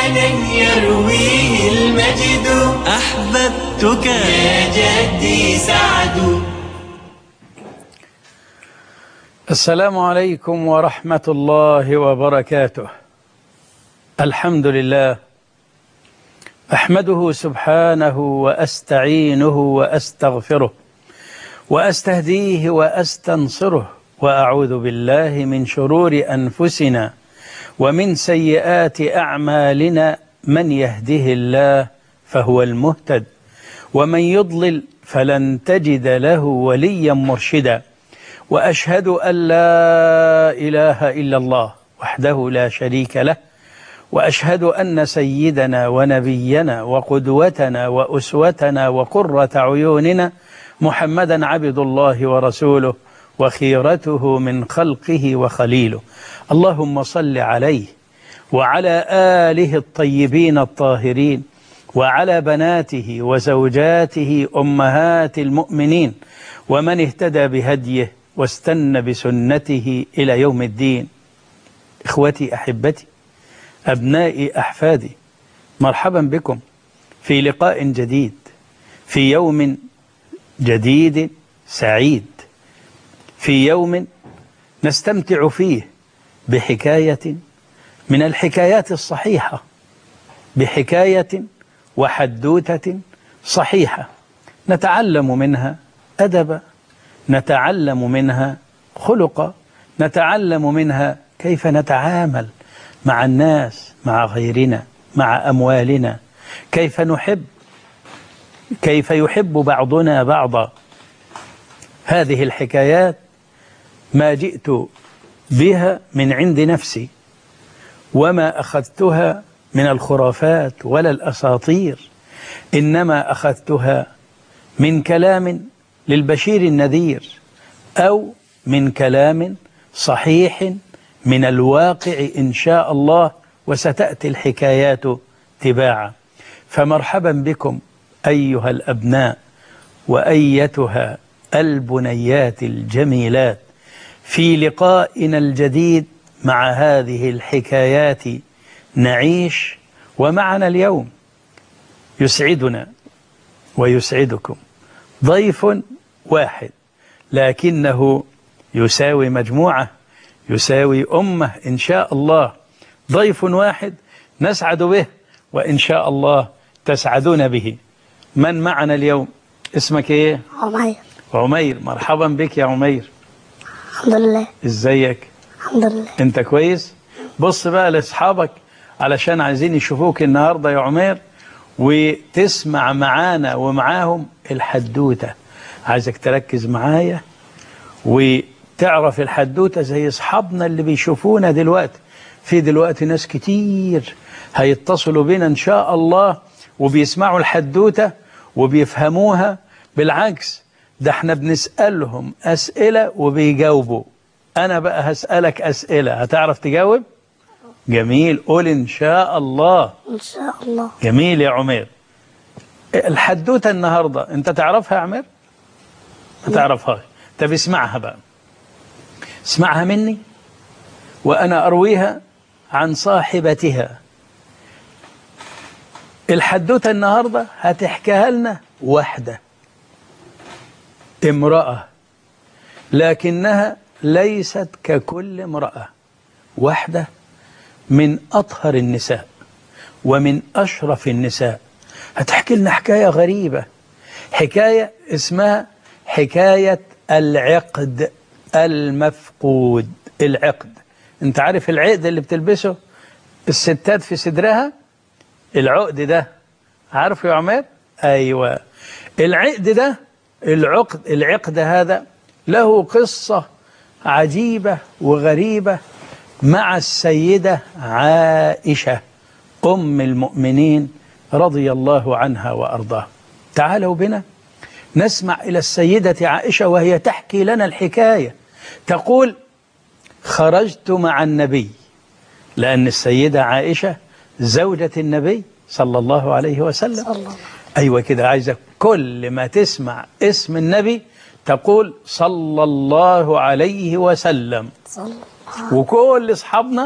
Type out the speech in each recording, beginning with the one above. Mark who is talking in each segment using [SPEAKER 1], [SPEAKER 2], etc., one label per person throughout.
[SPEAKER 1] زمانا يرويه المجد
[SPEAKER 2] أحببتك
[SPEAKER 1] يا جدي سعد
[SPEAKER 3] السلام عليكم ورحمة الله وبركاته الحمد لله أحمده سبحانه وأستعينه وأستغفره وأستهديه وأستنصره وأعوذ بالله من شرور أنفسنا ومن سيئات أعمالنا من يهده الله فهو المهتد ومن يضلل فلن تجد له وليا مرشدا وأشهد أن لا إله إلا الله وحده لا شريك له وأشهد أن سيدنا ونبينا وقدوتنا وأسوتنا وقرة عيوننا محمدا عبد الله ورسوله وخيرته من خلقه وخليله اللهم صل عليه وعلى آله الطيبين الطاهرين وعلى بناته وزوجاته أمهات المؤمنين ومن اهتدى بهديه واستنى بسنته إلى يوم الدين إخوتي أحبتي أبنائي أحفادي مرحبا بكم في لقاء جديد في يوم جديد سعيد في يوم نستمتع فيه بحكاية من الحكايات الصحيحة بحكاية وحدوتة صحيحة نتعلم منها أدبا نتعلم منها خلقا نتعلم منها كيف نتعامل مع الناس مع غيرنا مع أموالنا كيف نحب كيف يحب بعضنا بعضا هذه الحكايات ما جئت بها من عند نفسي وما أخذتها من الخرافات ولا الأساطير إنما أخذتها من كلام للبشير النذير أو من كلام صحيح من الواقع إن شاء الله وستأتي الحكايات تباعا فمرحبا بكم أيها الأبناء وأيتها البنيات الجميلات في لقائنا الجديد مع هذه الحكايات نعيش ومعنا اليوم يسعدنا ويسعدكم ضيف واحد لكنه يساوي مجموعة يساوي أمة إن شاء الله ضيف واحد نسعد به وإن شاء الله تسعدون به من معنا اليوم اسمك ايه
[SPEAKER 4] عمير
[SPEAKER 3] عمير مرحبا بك يا عمير
[SPEAKER 4] الحمد لله
[SPEAKER 3] ازيك
[SPEAKER 4] الحمد لله
[SPEAKER 3] انت كويس بص بقى لاصحابك علشان عايزين يشوفوك النهارده يا عمير وتسمع معانا ومعاهم الحدوته عايزك تركز معايا وتعرف الحدوته زي اصحابنا اللي بيشوفونا دلوقتي في دلوقتي ناس كتير هيتصلوا بينا ان شاء الله وبيسمعوا الحدوته وبيفهموها بالعكس ده احنا بنسالهم اسئله وبيجاوبوا انا بقى هسالك اسئله هتعرف تجاوب جميل قول ان شاء الله
[SPEAKER 4] إن شاء الله
[SPEAKER 3] جميل يا عمير الحدوته النهارده انت تعرفها يا عمير ما تعرفهاش طب اسمعها بقى اسمعها مني وانا ارويها عن صاحبتها الحدوته النهارده هتحكيها لنا واحده امراه لكنها ليست ككل امراه واحده من اطهر النساء ومن اشرف النساء هتحكي لنا حكايه غريبه حكايه اسمها حكايه العقد المفقود العقد انت عارف العقد اللي بتلبسه الستات في صدرها العقد ده عارفه يا عماد ايوه العقد ده العقد العقد هذا له قصه عجيبه وغريبه مع السيده عائشه ام المؤمنين رضي الله عنها وارضاها تعالوا بنا نسمع الى السيده عائشه وهي تحكي لنا الحكايه تقول خرجت مع النبي لان السيده عائشه زوجة النبي صلى الله عليه وسلم
[SPEAKER 4] صلى الله
[SPEAKER 3] أيوة كده عايزك كل ما تسمع اسم النبي تقول صلى الله عليه وسلم
[SPEAKER 4] صلى الله
[SPEAKER 3] وكل أصحابنا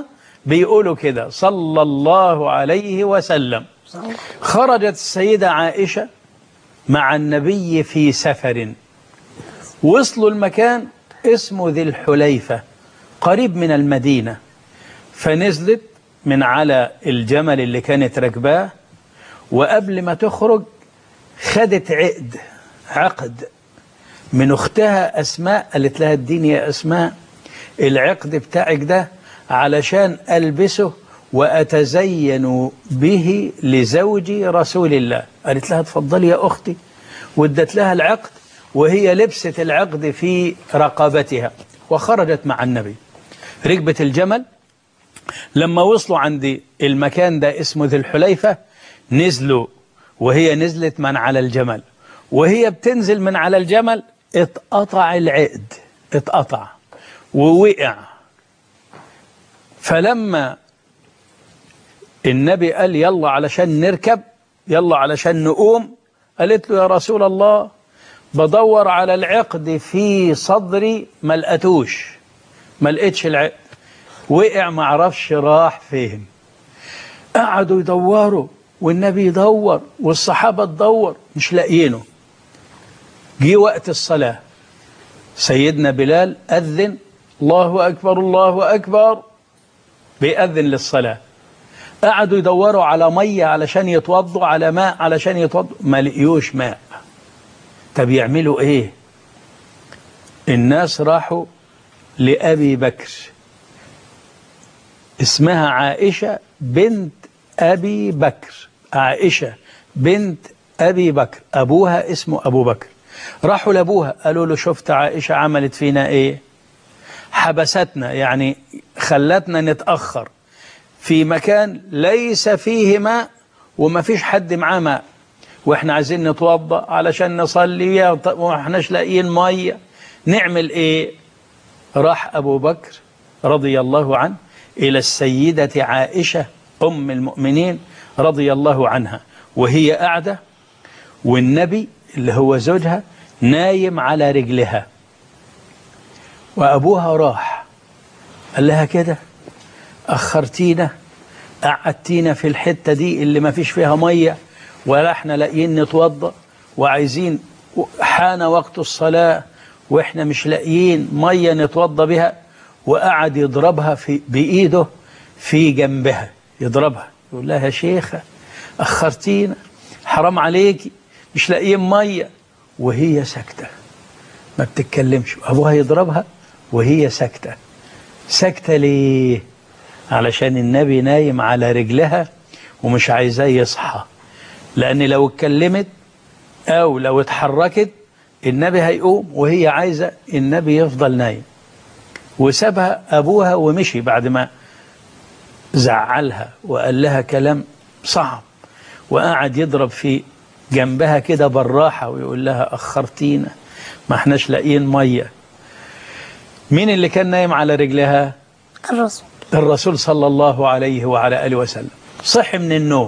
[SPEAKER 3] بيقولوا كده صلى الله عليه وسلم خرجت السيدة عائشة مع النبي في سفر وصلوا المكان اسمه ذي الحليفة قريب من المدينة فنزلت من على الجمل اللي كانت راكباه وقبل ما تخرج خدت عقد عقد من اختها اسماء قالت لها اديني يا اسماء العقد بتاعك ده علشان البسه واتزين به لزوجي رسول الله قالت لها اتفضلي يا اختي وادت لها العقد وهي لبست العقد في رقبتها وخرجت مع النبي ركبت الجمل لما وصلوا عند المكان ده اسمه ذي الحليفة نزلوا وهي نزلت من على الجمل وهي بتنزل من على الجمل اتقطع العقد اتقطع ووقع فلما النبي قال يلا علشان نركب يلا علشان نقوم قالت له يا رسول الله بدور على العقد في صدري ما لقيتوش ما لقيتش العقد وقع ما عرفش راح فين قعدوا يدوروا والنبي يدور والصحابة تدور مش لاقيينه جه وقت الصلاة سيدنا بلال أذن الله أكبر الله أكبر بيأذن للصلاة قعدوا يدوروا على مية علشان يتوضوا على ماء علشان يتوضوا ما لقيوش ماء طب يعملوا ايه الناس راحوا لأبي بكر اسمها عائشة بنت أبي بكر عائشة بنت أبي بكر أبوها اسمه أبو بكر راحوا لأبوها قالوا له شفت عائشة عملت فينا إيه حبستنا يعني خلتنا نتأخر في مكان ليس فيه ماء وما فيش حد معاه ماء واحنا عايزين نتوضا علشان نصلي واحناش لاقيين ميه نعمل ايه راح ابو بكر رضي الله عنه الى السيده عائشه ام المؤمنين رضي الله عنها وهي قاعده والنبي اللي هو زوجها نايم على رجلها وابوها راح قال لها كده اخرتينا قعدتينا في الحته دي اللي ما فيش فيها ميه ولا احنا لاقيين نتوضا وعايزين حان وقت الصلاه واحنا مش لاقيين ميه نتوضا بها وقعد يضربها في بايده في جنبها يضربها يقول لها يا شيخه اخرتينا حرام عليكي مش لاقيين ميه وهي ساكته ما بتتكلمش ابوها يضربها وهي ساكته ساكته ليه علشان النبي نايم على رجلها ومش عايزاه يصحى لأن لو اتكلمت أو لو اتحركت النبي هيقوم وهي عايزة النبي يفضل نايم وسابها أبوها ومشي بعد ما زعلها وقال لها كلام صعب وقعد يضرب في جنبها كده بالراحة ويقول لها أخرتينا ما احناش لاقيين مية مين اللي كان نايم على رجلها
[SPEAKER 4] الرسول
[SPEAKER 3] الرسول صلى الله عليه وعلى آله وسلم صح من النوم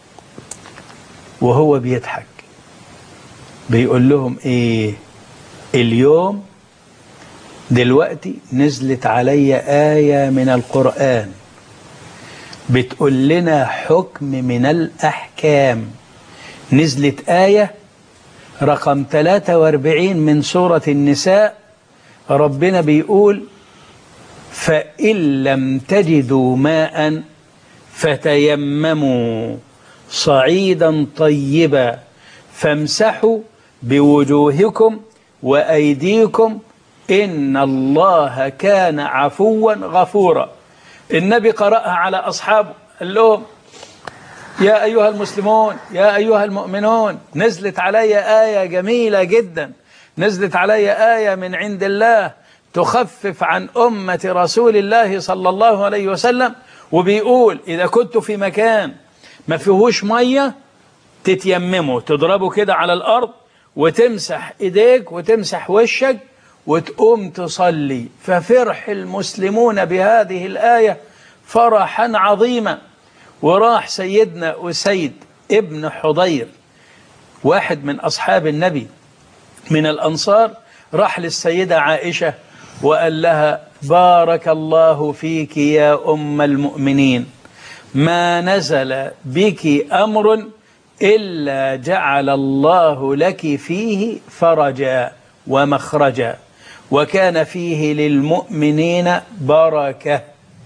[SPEAKER 3] وهو بيضحك بيقول لهم ايه اليوم دلوقتي نزلت علي آية من القرآن بتقول لنا حكم من الأحكام نزلت آية رقم 43 من سورة النساء ربنا بيقول فإن لم تجدوا ماء فتيمموا صعيدا طيبا فامسحوا بوجوهكم وأيديكم إن الله كان عفوا غفورا النبي قرأها على أصحابه قال لهم يا أيها المسلمون يا أيها المؤمنون نزلت علي آية جميلة جدا نزلت علي آية من عند الله تخفف عن أمة رسول الله صلى الله عليه وسلم وبيقول إذا كنت في مكان ما فيهوش مية تتيمموا تضربوا كده على الأرض وتمسح إيديك وتمسح وشك وتقوم تصلي ففرح المسلمون بهذه الآية فرحا عظيما وراح سيدنا أسيد ابن حضير واحد من أصحاب النبي من الأنصار راح للسيدة عائشة وقال لها بارك الله فيك يا أم المؤمنين ما نزل بك أمر إلا جعل الله لك فيه فرجا ومخرجا وكان فيه للمؤمنين بركة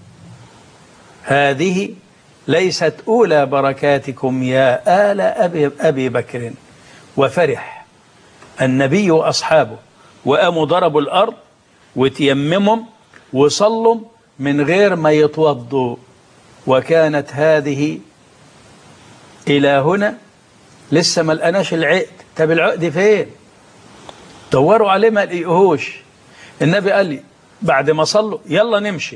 [SPEAKER 3] هذه ليست أولى بركاتكم يا آل أبي, أبي بكر وفرح النبي وأصحابه وقاموا ضربوا الأرض وتيممهم وصلوا من غير ما يتوضوا وكانت هذه إلى هنا لسه ما لقناش العقد طب العقد فين دوروا عليه ما لقيهوش النبي قال لي بعد ما صلوا يلا نمشي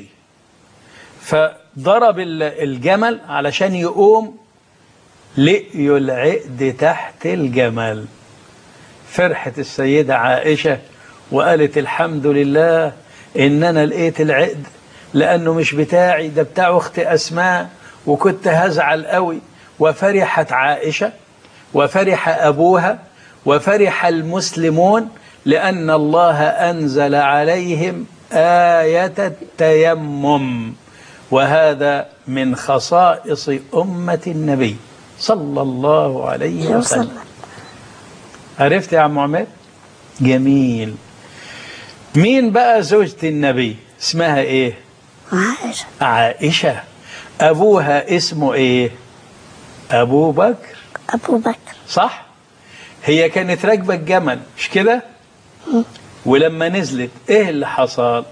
[SPEAKER 3] فضرب ال- الجمل علشان يقوم لقيوا العقد تحت الجمل فرحت السيدة عائشة وقالت الحمد لله إن أنا لقيت العقد لأنه مش بتاعي ده بتاع أخت أسماء وكنت هزعل قوي وفرحت عائشة وفرح أبوها وفرح المسلمون لأن الله أنزل عليهم آية التيمم وهذا من خصائص أمة النبي صلى الله عليه وسلم
[SPEAKER 4] وسلم
[SPEAKER 3] عرفت يا عم عماد جميل مين بقى زوجة النبي اسمها ايه
[SPEAKER 4] عائشة
[SPEAKER 3] عائشة ابوها اسمه ايه ابو بكر
[SPEAKER 4] أبو بكر
[SPEAKER 3] صح هي كانت راكبة الجمل مش كده ولما نزلت ايه اللي حصل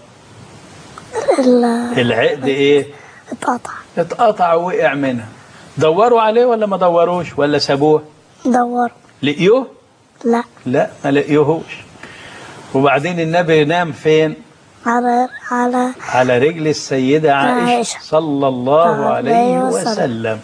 [SPEAKER 4] ال-
[SPEAKER 3] العقد ايه
[SPEAKER 4] اتقطع
[SPEAKER 3] اتقطع ووقع منها دوروا عليه ولا ما دوروش ولا سابوه
[SPEAKER 4] دوروا
[SPEAKER 3] لقيوه
[SPEAKER 4] لا
[SPEAKER 3] لا ما لقيوهوش وبعدين النبي نام فين
[SPEAKER 4] على على
[SPEAKER 3] على رجل السيدة عائشة
[SPEAKER 4] عائشة.
[SPEAKER 3] صلى الله عليه
[SPEAKER 4] عليه وسلم.
[SPEAKER 3] وسلم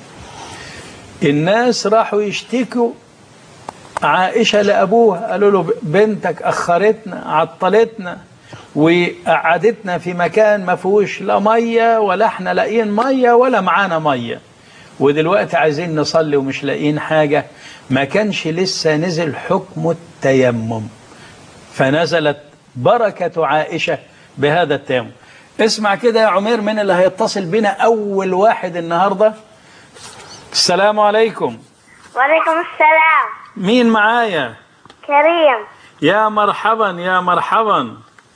[SPEAKER 3] الناس راحوا يشتكوا عائشة لأبوها قالوا له بنتك أخرتنا عطلتنا وقعدتنا في مكان ما فيهوش لا مية ولا احنا لاقيين مية ولا معانا مية ودلوقتي عايزين نصلي ومش لاقيين حاجة ما كانش لسه نزل حكم التيمم فنزلت بركة عائشة بهذا التيمم اسمع كده يا عمير من اللي هيتصل بنا أول واحد النهاردة السلام عليكم
[SPEAKER 5] وعليكم السلام
[SPEAKER 3] مين معايا
[SPEAKER 5] كريم
[SPEAKER 3] يا مرحبا يا مرحبا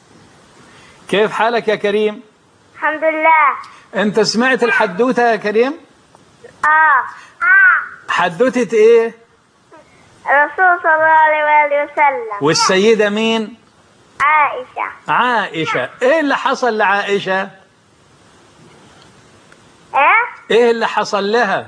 [SPEAKER 3] كيف حالك يا كريم
[SPEAKER 5] الحمد لله
[SPEAKER 3] انت سمعت الحدوتة يا كريم
[SPEAKER 5] اه
[SPEAKER 3] حدوتة ايه
[SPEAKER 5] الرسول صلى الله عليه وآله وسلم
[SPEAKER 3] والسيدة مين
[SPEAKER 5] عائشة
[SPEAKER 3] عائشة ايه اللي حصل لعائشة
[SPEAKER 5] ايه
[SPEAKER 3] ايه اللي حصل لها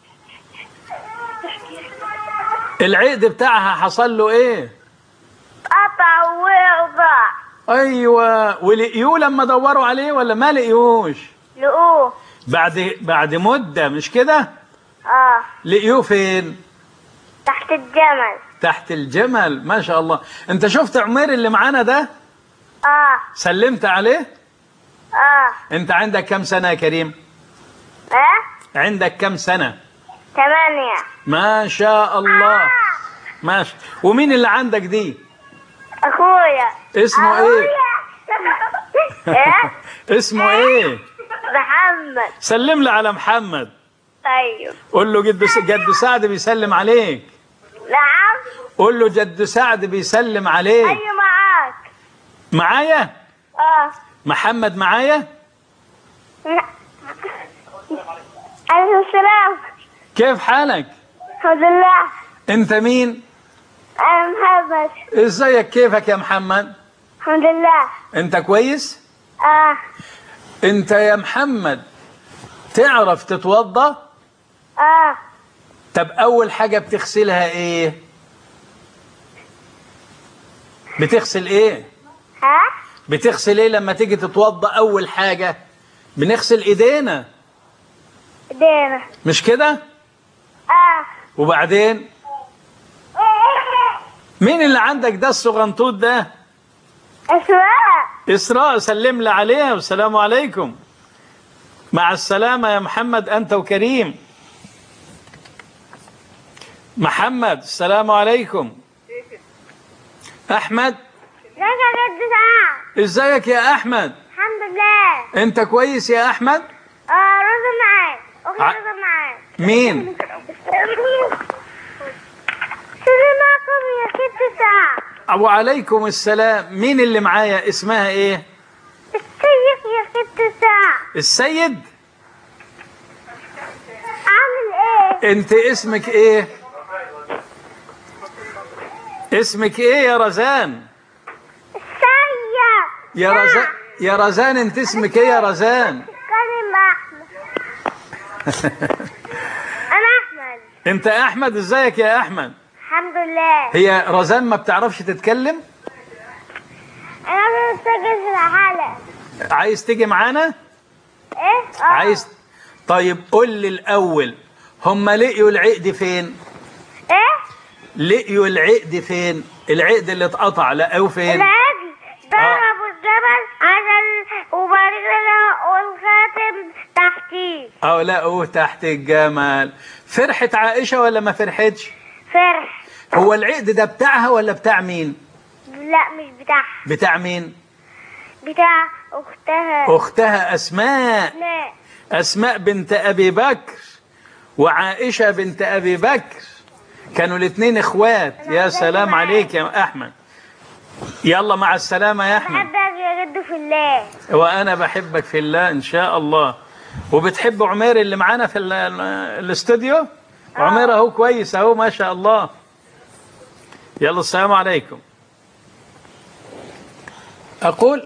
[SPEAKER 3] العقد بتاعها حصل له ايه
[SPEAKER 5] قطع وضاع
[SPEAKER 3] ايوه ولقيوه لما دوروا عليه ولا ما لقيوش
[SPEAKER 5] لقوه
[SPEAKER 3] بعد بعد مده مش كده
[SPEAKER 5] اه
[SPEAKER 3] لقيوه فين
[SPEAKER 5] تحت الجمل
[SPEAKER 3] تحت الجمل ما شاء الله انت شفت عمير اللي معانا ده
[SPEAKER 5] اه
[SPEAKER 3] سلمت عليه
[SPEAKER 5] اه
[SPEAKER 3] انت عندك كم سنه يا كريم
[SPEAKER 5] ايه
[SPEAKER 3] عندك كم سنه
[SPEAKER 5] ثمانية
[SPEAKER 3] ما شاء الله ماشي ومين اللي عندك دي
[SPEAKER 5] اخويا
[SPEAKER 3] اسمه ايه
[SPEAKER 5] أخويا. ايه
[SPEAKER 3] اسمه ايه
[SPEAKER 5] محمد
[SPEAKER 3] سلم لي على محمد
[SPEAKER 5] طيب
[SPEAKER 3] قول له جد جد سعد بيسلم عليك
[SPEAKER 5] نعم
[SPEAKER 3] قول له جد سعد بيسلم عليك
[SPEAKER 5] ايوه معاك
[SPEAKER 3] معايا
[SPEAKER 5] اه
[SPEAKER 3] محمد معايا
[SPEAKER 5] عليكم السلام
[SPEAKER 3] كيف حالك
[SPEAKER 5] الحمد لله
[SPEAKER 3] انت مين
[SPEAKER 5] انا محمد
[SPEAKER 3] ازيك كيفك يا محمد
[SPEAKER 5] الحمد لله
[SPEAKER 3] انت كويس
[SPEAKER 5] اه
[SPEAKER 3] انت يا محمد تعرف تتوضى
[SPEAKER 5] اه
[SPEAKER 3] طب اول حاجة بتغسلها ايه بتغسل ايه
[SPEAKER 5] ها
[SPEAKER 3] بتغسل ايه لما تيجي تتوضى اول حاجة بنغسل ايدينا
[SPEAKER 5] دينا
[SPEAKER 3] مش كده
[SPEAKER 5] اه
[SPEAKER 3] وبعدين مين اللي عندك ده الصغنطوط ده
[SPEAKER 5] اسماء
[SPEAKER 3] إسراء سلم لي عليها والسلام عليكم مع السلامة يا محمد أنت وكريم محمد السلام عليكم أحمد
[SPEAKER 5] لك جد سعاد
[SPEAKER 3] ازيك يا احمد
[SPEAKER 5] الحمد لله
[SPEAKER 3] انت كويس يا احمد
[SPEAKER 5] اه رضا معاك اختي
[SPEAKER 3] ع-
[SPEAKER 5] رضا معاك
[SPEAKER 3] مين
[SPEAKER 5] سيدي معكم يا ست ساعة
[SPEAKER 3] وعليكم السلام مين اللي معايا اسمها ايه
[SPEAKER 5] ازيك يا ست ساعة
[SPEAKER 3] السيد
[SPEAKER 5] عامل ايه؟
[SPEAKER 3] انت اسمك ايه اسمك ايه يا رزان
[SPEAKER 5] سيد
[SPEAKER 3] يا رزان يا رزان انت اسمك ايه يا رزان
[SPEAKER 5] كريم احمد انا احمد
[SPEAKER 3] انت احمد ازيك يا احمد
[SPEAKER 5] الحمد لله
[SPEAKER 3] هي رزان ما بتعرفش تتكلم
[SPEAKER 5] انا بنسجل في الحلقة
[SPEAKER 3] عايز تيجي معانا
[SPEAKER 5] ايه؟ اه
[SPEAKER 3] عايز طيب قول لي الاول هم لقيوا العقد فين
[SPEAKER 5] ايه؟
[SPEAKER 3] لقيوا العقد فين العقد اللي اتقطع لقوه فين
[SPEAKER 5] العجل ضربوا الجبل عشان وبعد كده والخاتم تحتيه
[SPEAKER 3] او لقوه تحت الجمل فرحت عائشة ولا ما فرحتش
[SPEAKER 5] فرح
[SPEAKER 3] هو العقد ده بتاعها ولا بتاع مين
[SPEAKER 5] لا مش بتاعها
[SPEAKER 3] بتاع مين
[SPEAKER 5] بتاع اختها
[SPEAKER 3] اختها اسماء
[SPEAKER 5] لا
[SPEAKER 3] اسماء بنت ابي بكر وعائشة بنت ابي بكر كانوا الاثنين اخوات يا سلام عليك يا احمد يلا مع السلامة يا احمد
[SPEAKER 5] بحبك يا جد في الله
[SPEAKER 3] وانا بحبك في الله ان شاء الله وبتحب عمير اللي معانا في ال- ال- الاستوديو عمير اهو كويس اهو ما شاء الله يلا السلام عليكم اقول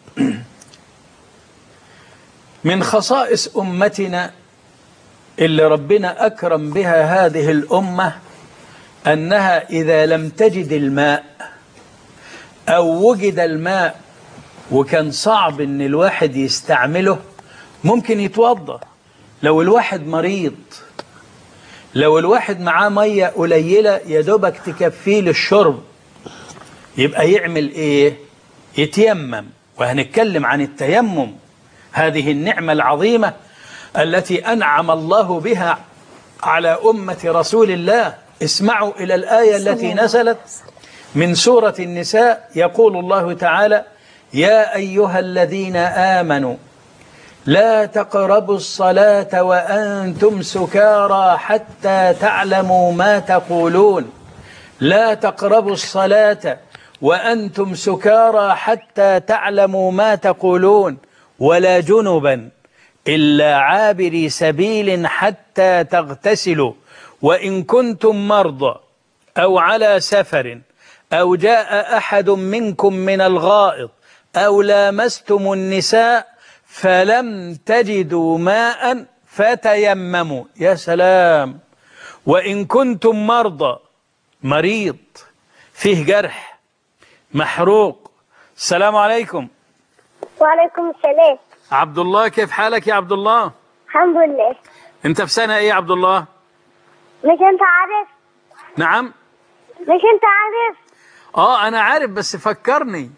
[SPEAKER 3] من خصائص امتنا اللي ربنا اكرم بها هذه الامه انها اذا لم تجد الماء او وجد الماء وكان صعب ان الواحد يستعمله ممكن يتوضا لو الواحد مريض لو الواحد معاه ميه قليله يا دوبك تكفيه للشرب يبقى يعمل ايه يتيمم وهنتكلم عن التيمم هذه النعمه العظيمه التي انعم الله بها على امه رسول الله اسمعوا الى الايه التي نزلت من سورة النساء يقول الله تعالى يا أيها الذين آمنوا لا تقربوا الصلاة وأنتم سكارى حتى تعلموا ما تقولون لا تقربوا الصلاة وأنتم سكارى حتى تعلموا ما تقولون ولا جنبا إلا عابري سبيل حتى تغتسلوا وإن كنتم مرضى أو على سفر أو جاء أحد منكم من الغائط أو لامستم النساء فلم تجدوا ماء فتيمموا يا سلام وإن كنتم مرضى مريض فيه جرح محروق السلام عليكم
[SPEAKER 5] وعليكم السلام
[SPEAKER 3] عبد الله كيف حالك يا عبد الله
[SPEAKER 5] الحمد لله
[SPEAKER 3] انت في سنة ايه يا عبد الله
[SPEAKER 5] مش انت عارف
[SPEAKER 3] نعم
[SPEAKER 5] مش انت عارف
[SPEAKER 3] اه انا عارف بس فكرني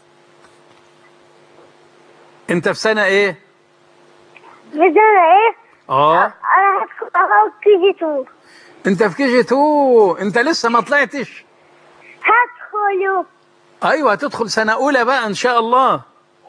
[SPEAKER 3] انت في سنة ايه
[SPEAKER 5] في سنة ايه
[SPEAKER 3] اه
[SPEAKER 5] انا هدخل اخوك كي جي تو
[SPEAKER 3] انت في كي جي 2 انت لسه ما طلعتش
[SPEAKER 5] هدخلوا
[SPEAKER 3] ايوه هتدخل سنة اولى بقى ان شاء الله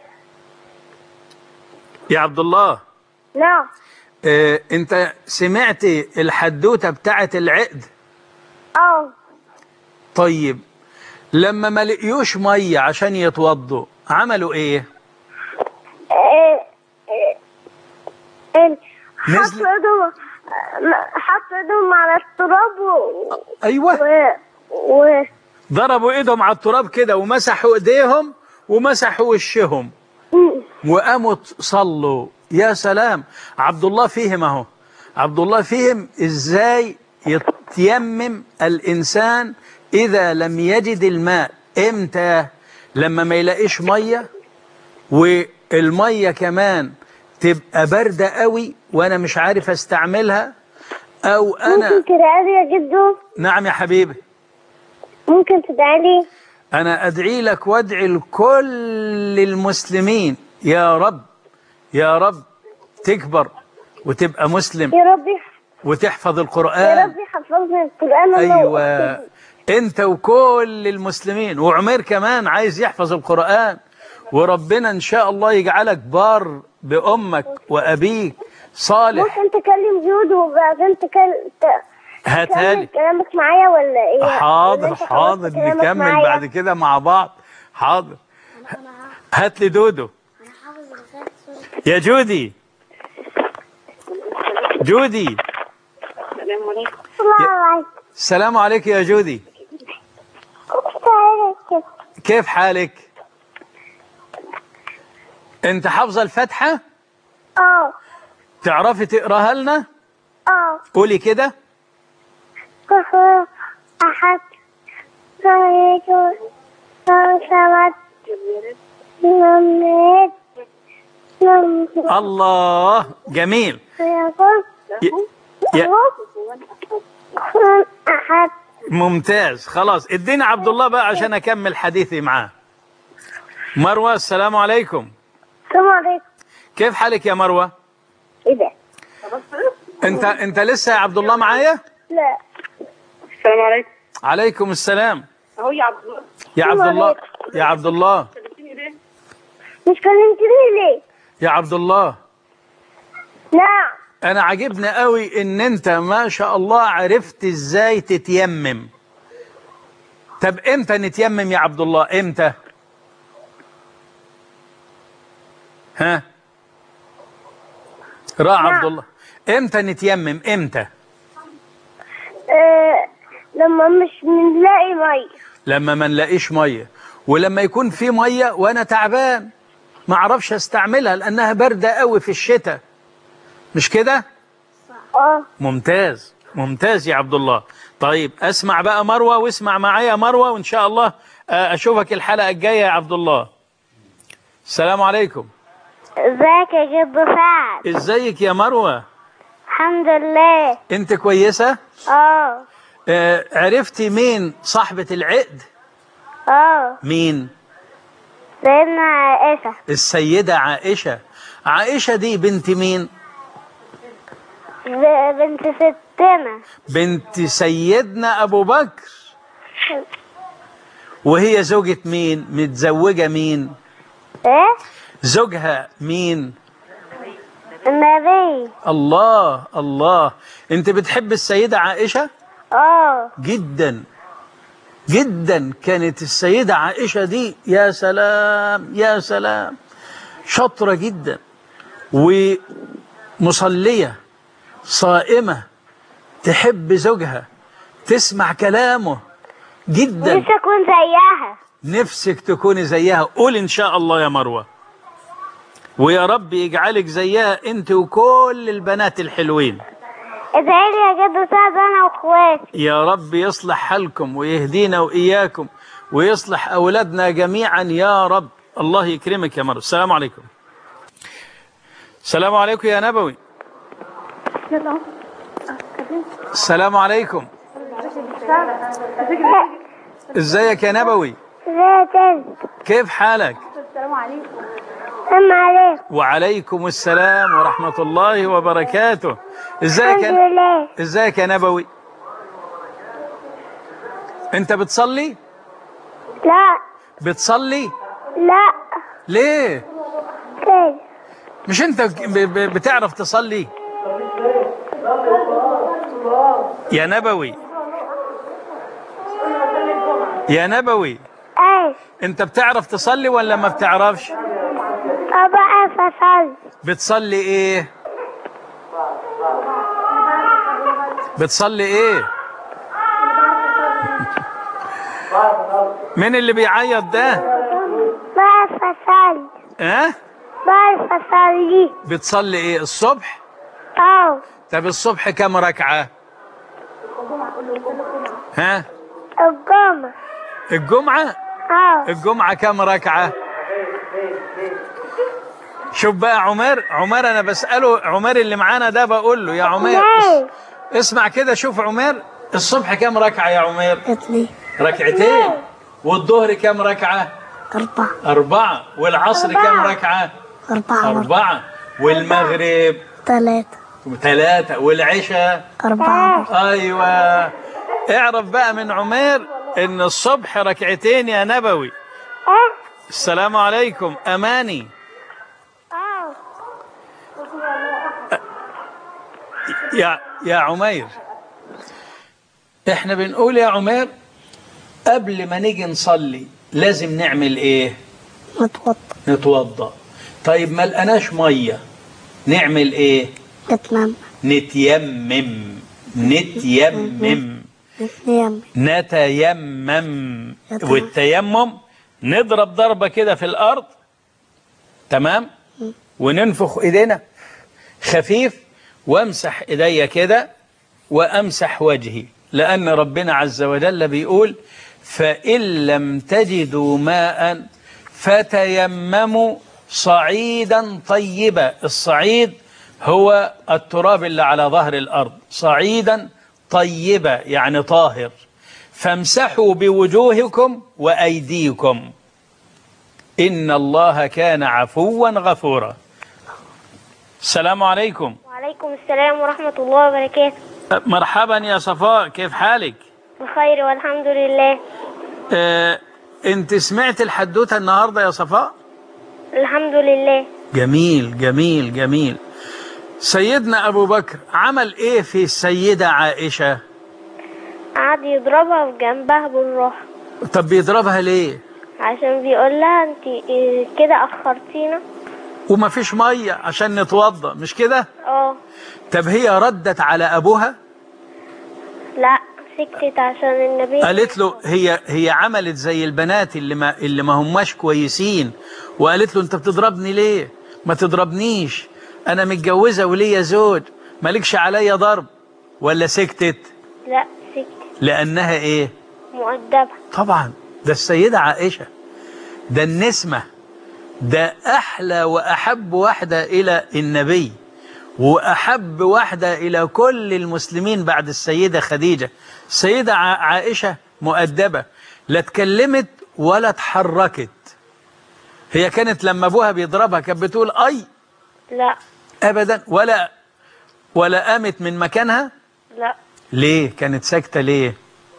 [SPEAKER 3] يا عبد الله
[SPEAKER 5] لا
[SPEAKER 3] اه انت سمعت الحدوتة بتاعت العقد
[SPEAKER 5] اه
[SPEAKER 3] طيب لما ما لقيوش مية عشان يتوضوا عملوا ايه
[SPEAKER 5] إيه، إيه، إيه،
[SPEAKER 3] نزل-
[SPEAKER 5] حطوا ايدهم حطوا ايدهم على التراب و
[SPEAKER 3] ايوه
[SPEAKER 5] و, و...
[SPEAKER 3] ضربوا ايدهم على التراب كده ومسحوا ايديهم ومسحوا وشهم وقاموا صلوا يا سلام عبد الله فهم اهو عبد الله فهم ازاي يتيمم الانسان اذا لم يجد الماء امتى لما ما يلاقيش ميه والميه كمان تبقى بارده قوي وانا مش عارف استعملها او انا
[SPEAKER 5] ممكن تدعي لي يا جدو
[SPEAKER 3] نعم يا حبيبي
[SPEAKER 5] ممكن تدعي لي
[SPEAKER 3] أنا أدعي لك وأدعي لكل المسلمين يا رب يا رب تكبر وتبقى مسلم
[SPEAKER 5] يا ربي
[SPEAKER 3] وتحفظ
[SPEAKER 5] يا
[SPEAKER 3] القرآن
[SPEAKER 5] ربي حفظني القرآن الله
[SPEAKER 3] أيوة أنت وكل المسلمين وعمير كمان عايز يحفظ القرآن وربنا ان شاء الله يجعلك بار بامك وابيك صالح
[SPEAKER 5] ممكن تكلم جود وبعدين تكلم
[SPEAKER 3] هاتها لي
[SPEAKER 5] كلامك معايا ولا ايه؟ ولا
[SPEAKER 3] حاضر
[SPEAKER 5] أنت
[SPEAKER 3] حاضر
[SPEAKER 5] خلصت كلامك
[SPEAKER 3] نكمل
[SPEAKER 5] معايا؟
[SPEAKER 3] بعد كده مع بعض حاضر هات لي دودو يا جودي جودي
[SPEAKER 5] السلام عليكم
[SPEAKER 3] السلام عليك يا جودي كيف حالك انت حافظه الفاتحه
[SPEAKER 5] اه
[SPEAKER 3] تعرفي تقراها لنا
[SPEAKER 5] اه
[SPEAKER 3] قولي كده
[SPEAKER 5] كفر أحد لا يجوز لا سمد لم يلد لم
[SPEAKER 3] الله جميل
[SPEAKER 5] يكن
[SPEAKER 3] ي- يا
[SPEAKER 5] له كفوا أحد
[SPEAKER 3] ممتاز خلاص اديني عبد الله بقى عشان اكمل حديثي معاه مروه السلام عليكم
[SPEAKER 5] السلام عليكم
[SPEAKER 3] كيف حالك يا مروه
[SPEAKER 5] ايه ده؟
[SPEAKER 3] انت انت لسه يا عبد الله معايا
[SPEAKER 5] لا
[SPEAKER 6] السلام عليكم
[SPEAKER 3] عليكم السلام
[SPEAKER 6] اهو يا عبد الله
[SPEAKER 3] يا عبد الله يا عبد الله
[SPEAKER 6] كلمتني ليه؟
[SPEAKER 5] مش كلمتني ليه؟
[SPEAKER 3] يا عبد الله
[SPEAKER 5] نعم
[SPEAKER 3] انا عجبني قوي ان انت ما شاء الله عرفت ازاي تتيمم طب امتى نتيمم يا عبد الله امتى ها راح عبد الله امتى نتيمم امتى
[SPEAKER 5] آه لما مش بنلاقي مية
[SPEAKER 3] لما ما نلاقيش ميه ولما يكون في ميه وانا تعبان ما اعرفش استعملها لانها بارده قوي في الشتاء مش كده
[SPEAKER 5] اه
[SPEAKER 3] ممتاز ممتاز يا عبد الله طيب اسمع بقى مروه واسمع معايا مروه وان شاء الله آه، اشوفك الحلقه الجايه يا عبد الله السلام عليكم
[SPEAKER 5] ازيك يا جد سعد
[SPEAKER 3] ازيك يا مروه
[SPEAKER 5] الحمد لله
[SPEAKER 3] انت كويسه
[SPEAKER 5] اه
[SPEAKER 3] آه، عرفتي مين صاحبه العقد
[SPEAKER 5] اه
[SPEAKER 3] مين
[SPEAKER 5] سيدنا عائشة
[SPEAKER 3] السيده عائشه عائشه دي بنت مين
[SPEAKER 5] ب- بنت ستنا
[SPEAKER 3] بنت سيدنا ابو بكر وهي زوجة مين متزوجة مين
[SPEAKER 5] ايه
[SPEAKER 3] زوجها مين
[SPEAKER 5] النبي
[SPEAKER 3] الله الله انت بتحب السيدة عائشة
[SPEAKER 5] اه
[SPEAKER 3] جدا جدا كانت السيدة عائشة دي يا سلام يا سلام شاطرة جدا ومصلية صائمة تحب زوجها تسمع كلامه جدا
[SPEAKER 5] نفسي اكون زيها
[SPEAKER 3] نفسك تكوني زيها قول ان شاء الله يا مروه ويا رب يجعلك زيها انت وكل البنات الحلوين
[SPEAKER 5] ادعي لي يا جد سعد انا واخواتي
[SPEAKER 3] يا رب يصلح حالكم ويهدينا واياكم ويصلح اولادنا جميعا يا رب الله يكرمك يا مروه السلام عليكم السلام عليكم يا نبوي السلام عليكم ازيك يا نبوي
[SPEAKER 5] ازيك انت
[SPEAKER 3] كيف حالك
[SPEAKER 5] السلام عليكم
[SPEAKER 3] وعليكم السلام ورحمة الله وبركاته ازيك
[SPEAKER 5] الحمد
[SPEAKER 3] يا
[SPEAKER 5] لله
[SPEAKER 3] ازيك يا نبوي انت بتصلي
[SPEAKER 5] لا
[SPEAKER 3] بتصلي
[SPEAKER 5] لا
[SPEAKER 3] ليه
[SPEAKER 5] كده
[SPEAKER 3] مش انت ب- ب- بتعرف تصلي يا نبوي يا نبوي
[SPEAKER 5] ايش
[SPEAKER 3] انت بتعرف تصلي ولا ما بتعرفش
[SPEAKER 5] ابقى فصل
[SPEAKER 3] بتصلي ايه بتصلي ايه مين اللي بيعيط ده
[SPEAKER 5] بعرف اصلي
[SPEAKER 3] اه
[SPEAKER 5] بعرف اصلي
[SPEAKER 3] بتصلي ايه الصبح
[SPEAKER 5] اه
[SPEAKER 3] طب الصبح كم ركعة ها
[SPEAKER 5] الجمعة
[SPEAKER 3] الجمعة
[SPEAKER 5] اه
[SPEAKER 3] الجمعة كم ركعة شوف بقى عمر عمر انا بسأله عمر اللي معانا ده بقول له يا عمر
[SPEAKER 5] ليه؟
[SPEAKER 3] اسمع كده شوف عمر الصبح كم ركعة يا عمر
[SPEAKER 4] اثنين
[SPEAKER 3] ركعتين والظهر كم ركعة
[SPEAKER 4] أربعة
[SPEAKER 3] أربعة والعصر كم
[SPEAKER 5] أربعة.
[SPEAKER 3] ركعة
[SPEAKER 4] أربعة مرة
[SPEAKER 3] أربعة والمغرب
[SPEAKER 4] ثلاثة
[SPEAKER 3] ثلاثة والعشاء
[SPEAKER 4] أربعة مرة
[SPEAKER 3] أيوة اعرف بقى من عمير إن الصبح ركعتين يا نبوي
[SPEAKER 5] ايه
[SPEAKER 3] السلام عليكم أماني
[SPEAKER 5] اه
[SPEAKER 3] يا يا عمير احنا بنقول يا عمير قبل ما نيجي نصلي لازم نعمل ايه
[SPEAKER 4] نتوضى
[SPEAKER 3] نتوضا طيب ما لقناش ميه نعمل ايه
[SPEAKER 4] نتنام
[SPEAKER 3] نتيمم نتيمم
[SPEAKER 4] نتنام
[SPEAKER 3] نتيمم
[SPEAKER 4] نتيمم.
[SPEAKER 3] والتيمم نضرب ضربة كده في الأرض تمام وننفخ إيدينا خفيف وامسح إيديا كده وأمسح وجهي لأن ربنا عز وجل بيقول فإن لم تجدوا ماء فتيمموا صعيدا طيبا الصعيد هو التراب اللي على ظهر الأرض صعيدا طيبا يعني طاهر فامسحوا بوجوهكم وأيديكم إن الله كان عفوا غفورا السلام عليكم
[SPEAKER 5] وعليكم السلام ورحمة الله وبركاته
[SPEAKER 3] مرحبا يا صفاء كيف حالك
[SPEAKER 5] بخير والحمد لله
[SPEAKER 3] آه، انت سمعت الحدوتة النهاردة يا صفاء
[SPEAKER 5] الحمد لله
[SPEAKER 3] جميل جميل جميل سيدنا أبو بكر عمل إيه في السيدة عائشة
[SPEAKER 5] قعد يضربها في جنبها بالراحة
[SPEAKER 3] طب بيضربها ليه
[SPEAKER 5] عشان بيقول لها انت إيه كده اخرتينا
[SPEAKER 3] وما فيش مية عشان نتوضى مش كده
[SPEAKER 5] اه
[SPEAKER 3] طب هي ردت على أبوها
[SPEAKER 5] لا سكتت عشان النبي
[SPEAKER 3] قالت له هي هي عملت زي البنات اللي ما اللي ما هماش كويسين وقالت له انت بتضربني ليه ما تضربنيش انا متجوزه وليا زوج مالكش عليا ضرب ولا سكتت
[SPEAKER 5] لا سكتت
[SPEAKER 3] لانها ايه
[SPEAKER 5] مؤدبة
[SPEAKER 3] طبعا ده السيده عائشه ده النسمه ده احلى واحب واحده الى النبي واحب واحده الى كل المسلمين بعد السيده خديجه السيده ع- عائشه مؤدبه لا اتكلمت ولا اتحركت هي كانت لما ابوها بيضربها كانت بتقول اي
[SPEAKER 5] لا
[SPEAKER 3] ابدا ولا ولا قامت من مكانها
[SPEAKER 5] لا
[SPEAKER 3] ليه كانت ساكته ليه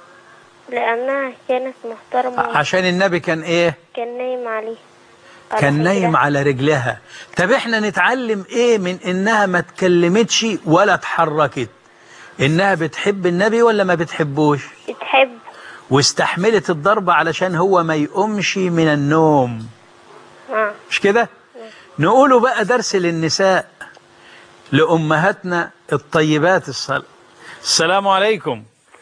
[SPEAKER 5] لأنها كانت محترمة
[SPEAKER 3] عشان النبي كان ايه
[SPEAKER 5] كان نايم عليه
[SPEAKER 3] كان نايم على رجلها طب احنا نتعلم ايه من انها ما اتكلمتش ولا اتحركت انها بتحب النبي ولا ما بتحبوش
[SPEAKER 5] تحب
[SPEAKER 3] واستحملت الضربة علشان هو ما يقومش من النوم
[SPEAKER 5] اه
[SPEAKER 3] مش كده نقوله بقى درس للنساء لأمهاتنا الطيبات الصلاة السلام عليكم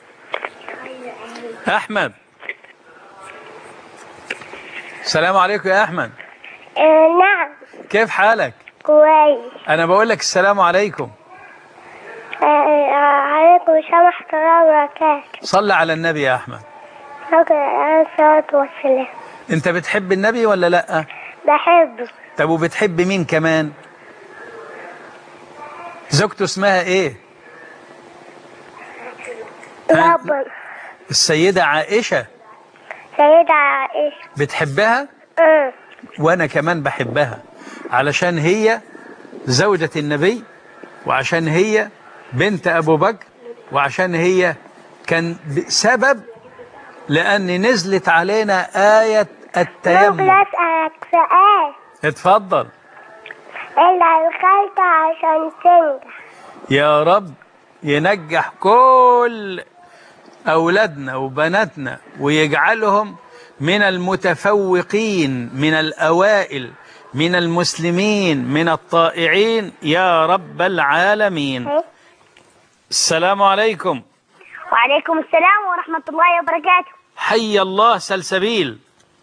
[SPEAKER 3] أحمد السلام عليكم يا أحمد
[SPEAKER 5] نعم
[SPEAKER 3] كيف حالك
[SPEAKER 5] كويس
[SPEAKER 3] أنا بقول لك السلام عليكم
[SPEAKER 5] عليكم السلام ورحمة الله وبركاته
[SPEAKER 3] صلى على النبي يا أحمد
[SPEAKER 5] عليه الصلاة والسلام
[SPEAKER 3] أنت بتحب النبي ولا لأ
[SPEAKER 5] بحبه
[SPEAKER 3] طب وبتحب مين كمان زوجته اسمها إيه ها؟
[SPEAKER 5] طبعا
[SPEAKER 3] السيدة عائشة
[SPEAKER 5] سيدة عائشة
[SPEAKER 3] بتحبها
[SPEAKER 5] أه.
[SPEAKER 3] وانا كمان بحبها علشان هي زوجة النبي وعشان هي بنت ابو بكر وعشان هي كان سبب لان نزلت علينا آية
[SPEAKER 5] ممكن
[SPEAKER 3] التيمم
[SPEAKER 5] أسألك سؤال
[SPEAKER 3] اتفضل
[SPEAKER 5] إلا الخلطة عشان تنجح
[SPEAKER 3] يا رب ينجح كل أولادنا وبناتنا ويجعلهم من المتفوقين من الأوائل من المسلمين من الطائعين يا رب العالمين السلام عليكم
[SPEAKER 5] وعليكم السلام ورحمة الله وبركاته
[SPEAKER 3] حي الله سلسبيل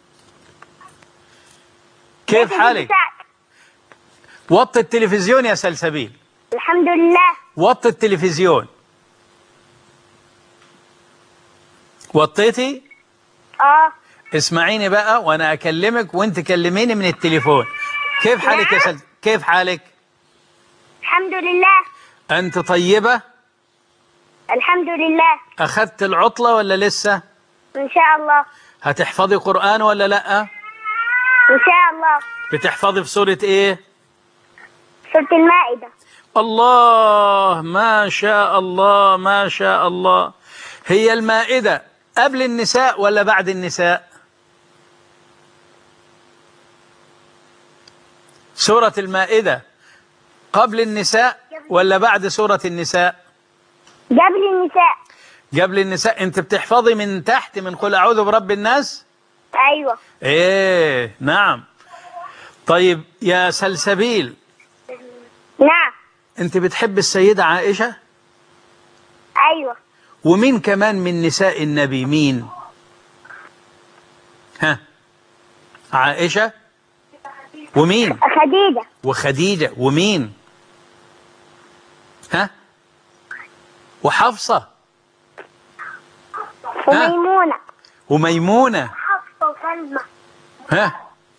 [SPEAKER 3] كيف حالك وطي التلفزيون يا سلسبيل
[SPEAKER 5] الحمد لله
[SPEAKER 3] وطي التلفزيون وطيتي
[SPEAKER 5] اه
[SPEAKER 3] اسمعيني بقى وانا اكلمك وانت كلميني من التليفون كيف حالك يا سل... كيف حالك
[SPEAKER 5] الحمد لله
[SPEAKER 3] انت طيبة
[SPEAKER 5] الحمد لله
[SPEAKER 3] اخذت العطلة ولا لسه
[SPEAKER 5] إن شاء الله
[SPEAKER 3] هتحفظي قرآن ولا لا
[SPEAKER 5] إن شاء الله
[SPEAKER 3] بتحفظي في سورة ايه
[SPEAKER 5] سورة المائدة
[SPEAKER 3] الله ما شاء الله ما شاء الله هي المائدة قبل النساء ولا بعد النساء سورة المائدة قبل النساء ولا بعد سورة النساء
[SPEAKER 5] قبل النساء
[SPEAKER 3] قبل النساء انت بتحفظي من تحت من قل اعوذ برب الناس
[SPEAKER 5] أيوة
[SPEAKER 3] ايه نعم طيب يا سلسبيل
[SPEAKER 5] نعم
[SPEAKER 3] انت بتحب السيدة عائشة
[SPEAKER 5] أيوة
[SPEAKER 3] ومين كمان من نساء النبي مين ها عائشة ومين
[SPEAKER 5] خديجة
[SPEAKER 3] وخديجة ومين ها وحفصة
[SPEAKER 5] وميمونة
[SPEAKER 3] وميمونة
[SPEAKER 5] حفصة وسلمى
[SPEAKER 3] ها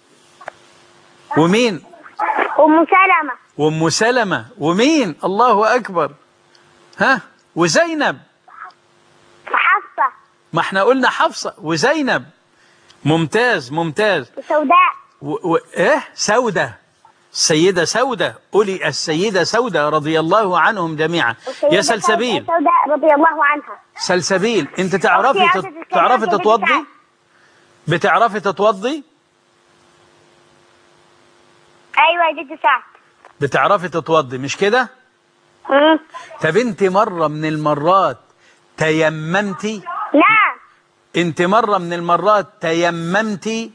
[SPEAKER 3] ومين
[SPEAKER 5] وأم سلمة
[SPEAKER 3] وام سلمة ومين الله أكبر ها وزينب
[SPEAKER 5] وحفصة
[SPEAKER 3] ما احنا قلنا حفصة وزينب ممتاز ممتاز
[SPEAKER 5] وسوداء
[SPEAKER 3] و... و... ايه سودة السيدة سودة قولي السيدة سودة رضي الله عنهم جميعا
[SPEAKER 5] والسيدة
[SPEAKER 3] يا سلسبيل
[SPEAKER 5] سوداء رضي الله عنها
[SPEAKER 3] سلسبيل انت تعرفي
[SPEAKER 5] أختي
[SPEAKER 3] تت...
[SPEAKER 5] عاشت
[SPEAKER 3] تعرفي
[SPEAKER 5] الكلام
[SPEAKER 3] تتوضي
[SPEAKER 5] بتاعها.
[SPEAKER 3] بتعرفي تتوضي
[SPEAKER 5] أيوة يا جد سعد
[SPEAKER 3] بتعرفي تتوضي مش كده
[SPEAKER 5] مم.
[SPEAKER 3] طب انت مرة من المرات تيممتي
[SPEAKER 5] نعم
[SPEAKER 3] انت مرة من المرات تيممتي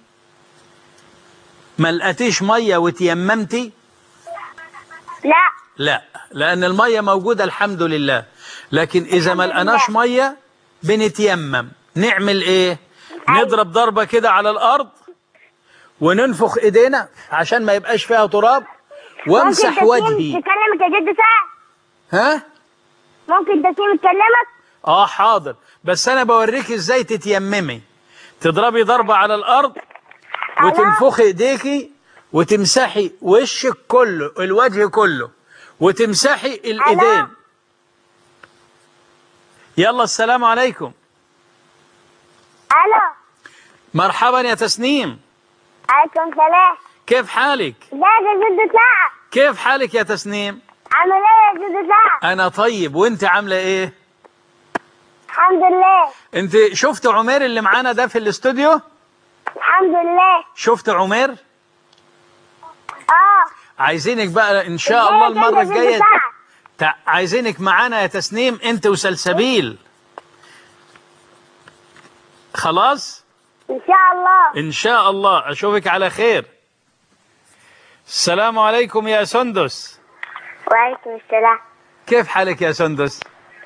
[SPEAKER 3] ما لقيتيش مية وتيممتي
[SPEAKER 5] لا
[SPEAKER 3] لا لأن المية موجودة الحمد لله لكن إذا ما
[SPEAKER 5] الحمد
[SPEAKER 3] لقناش
[SPEAKER 5] لله.
[SPEAKER 3] مية بنتيمم نعمل إيه نضرب ضربة كده على الأرض وننفخ إيدينا عشان ما يبقاش فيها تراب وامسح
[SPEAKER 5] ممكن تسيم
[SPEAKER 3] وجهي
[SPEAKER 5] تكلمك يا جد سعد
[SPEAKER 3] ها
[SPEAKER 5] ممكن تسيم تكلمك
[SPEAKER 3] اه حاضر بس انا بوريك ازاي تتيممي تضربي ضربة على الارض وتنفخي ايديكي وتمسحي وشك كله الوجه كله وتمسحي الايدين يلا السلام عليكم
[SPEAKER 5] ألو
[SPEAKER 3] مرحبا يا تسنيم
[SPEAKER 5] عليكم سلام
[SPEAKER 3] كيف حالك
[SPEAKER 5] ازيك يا جد سعد
[SPEAKER 3] كيف حالك يا تسنيم
[SPEAKER 5] عامل ايه يا جد سعد
[SPEAKER 3] انا طيب وانت عامله ايه
[SPEAKER 5] الحمد لله
[SPEAKER 3] انت شفت عمير اللي معانا ده في الاستوديو
[SPEAKER 5] الحمد لله
[SPEAKER 3] شفت عمير
[SPEAKER 5] اه
[SPEAKER 3] عايزينك بقى ان شاء
[SPEAKER 5] ازيك
[SPEAKER 3] الله
[SPEAKER 5] يا
[SPEAKER 3] المره
[SPEAKER 5] جد
[SPEAKER 3] الجايه
[SPEAKER 5] سعد؟
[SPEAKER 3] تع- عايزينك معانا يا تسنيم انت وسلسبيل خلاص
[SPEAKER 5] ان شاء الله
[SPEAKER 3] ان شاء الله اشوفك على خير السلام عليكم يا سندس
[SPEAKER 5] وعليكم السلام
[SPEAKER 3] كيف حالك يا سندس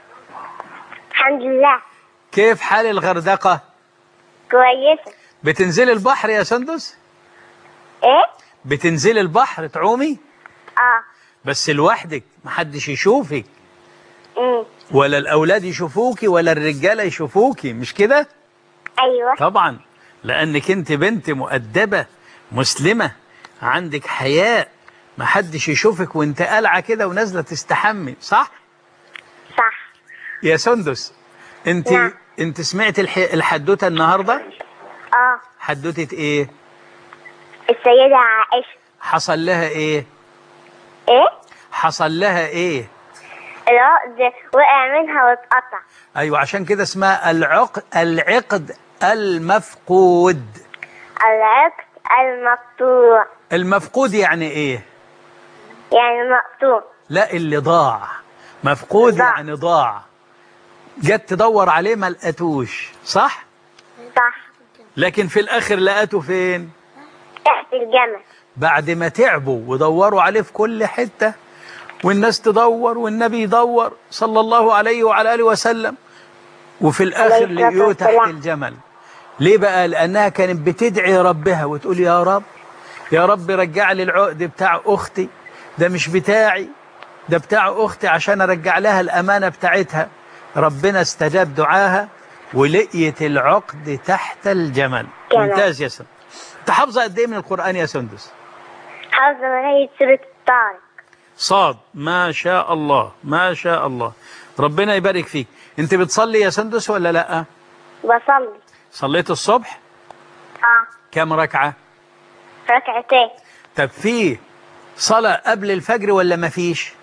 [SPEAKER 5] الحمد لله
[SPEAKER 3] كيف حال الغردقة
[SPEAKER 5] كويسة
[SPEAKER 3] بتنزل البحر يا سندس
[SPEAKER 5] ايه
[SPEAKER 3] بتنزل البحر تعومي
[SPEAKER 5] اه
[SPEAKER 3] بس لوحدك محدش يشوفك
[SPEAKER 5] امم
[SPEAKER 3] ولا الاولاد يشوفوكي ولا الرجاله يشوفوكي مش كده
[SPEAKER 5] ايوه
[SPEAKER 3] طبعا لانك انت بنت مؤدبه مسلمه عندك حياء ما حدش يشوفك وانت قلعه كده ونازله تستحمي صح
[SPEAKER 5] صح
[SPEAKER 3] يا سندس انت
[SPEAKER 5] نعم.
[SPEAKER 3] انت سمعت الح... الحدوته النهارده
[SPEAKER 5] اه
[SPEAKER 3] حدوته ايه
[SPEAKER 5] السيدة عائشة
[SPEAKER 3] حصل لها ايه
[SPEAKER 5] ايه
[SPEAKER 3] حصل لها ايه
[SPEAKER 5] العقد وقع منها واتقطع
[SPEAKER 3] ايوه عشان كده اسمها العقد العقد المفقود
[SPEAKER 5] العقد المقطوع
[SPEAKER 3] المفقود يعني ايه
[SPEAKER 5] يعني مقطوع
[SPEAKER 3] لا اللي ضاع مفقود
[SPEAKER 5] ضاع.
[SPEAKER 3] يعني ضاع جت تدور عليه ما لقتوش صح
[SPEAKER 5] صح
[SPEAKER 3] لكن في الاخر لقته فين
[SPEAKER 5] تحت الجمل
[SPEAKER 3] بعد ما تعبوا ودوروا عليه في كل حتة والناس تدور والنبي يدور صلى الله عليه وعلى آله وسلم وفي الآخر
[SPEAKER 5] عليه الصلاة
[SPEAKER 3] لقيوه تحت
[SPEAKER 5] والسلام.
[SPEAKER 3] الجمل ليه بقى لأنها كانت بتدعي ربها وتقول يا رب يا رب رجع لي العقد بتاع أختي ده مش بتاعي ده بتاع أختي عشان أرجع لها الأمانة بتاعتها ربنا استجاب دعاها ولقيت العقد تحت الجمل
[SPEAKER 5] جمل.
[SPEAKER 3] ممتاز يا سندس تحافظ قد ايه من القرآن يا سندس
[SPEAKER 5] حافظة لغاية سورة الطارق
[SPEAKER 3] صاد ما شاء الله ما شاء الله ربنا يبارك فيك انت بتصلي يا سندس ولا لا
[SPEAKER 5] بصلي
[SPEAKER 3] صليت الصبح
[SPEAKER 5] اه
[SPEAKER 3] كم ركعة
[SPEAKER 5] ركعتين
[SPEAKER 3] طب في صلاة قبل الفجر ولا ما فيش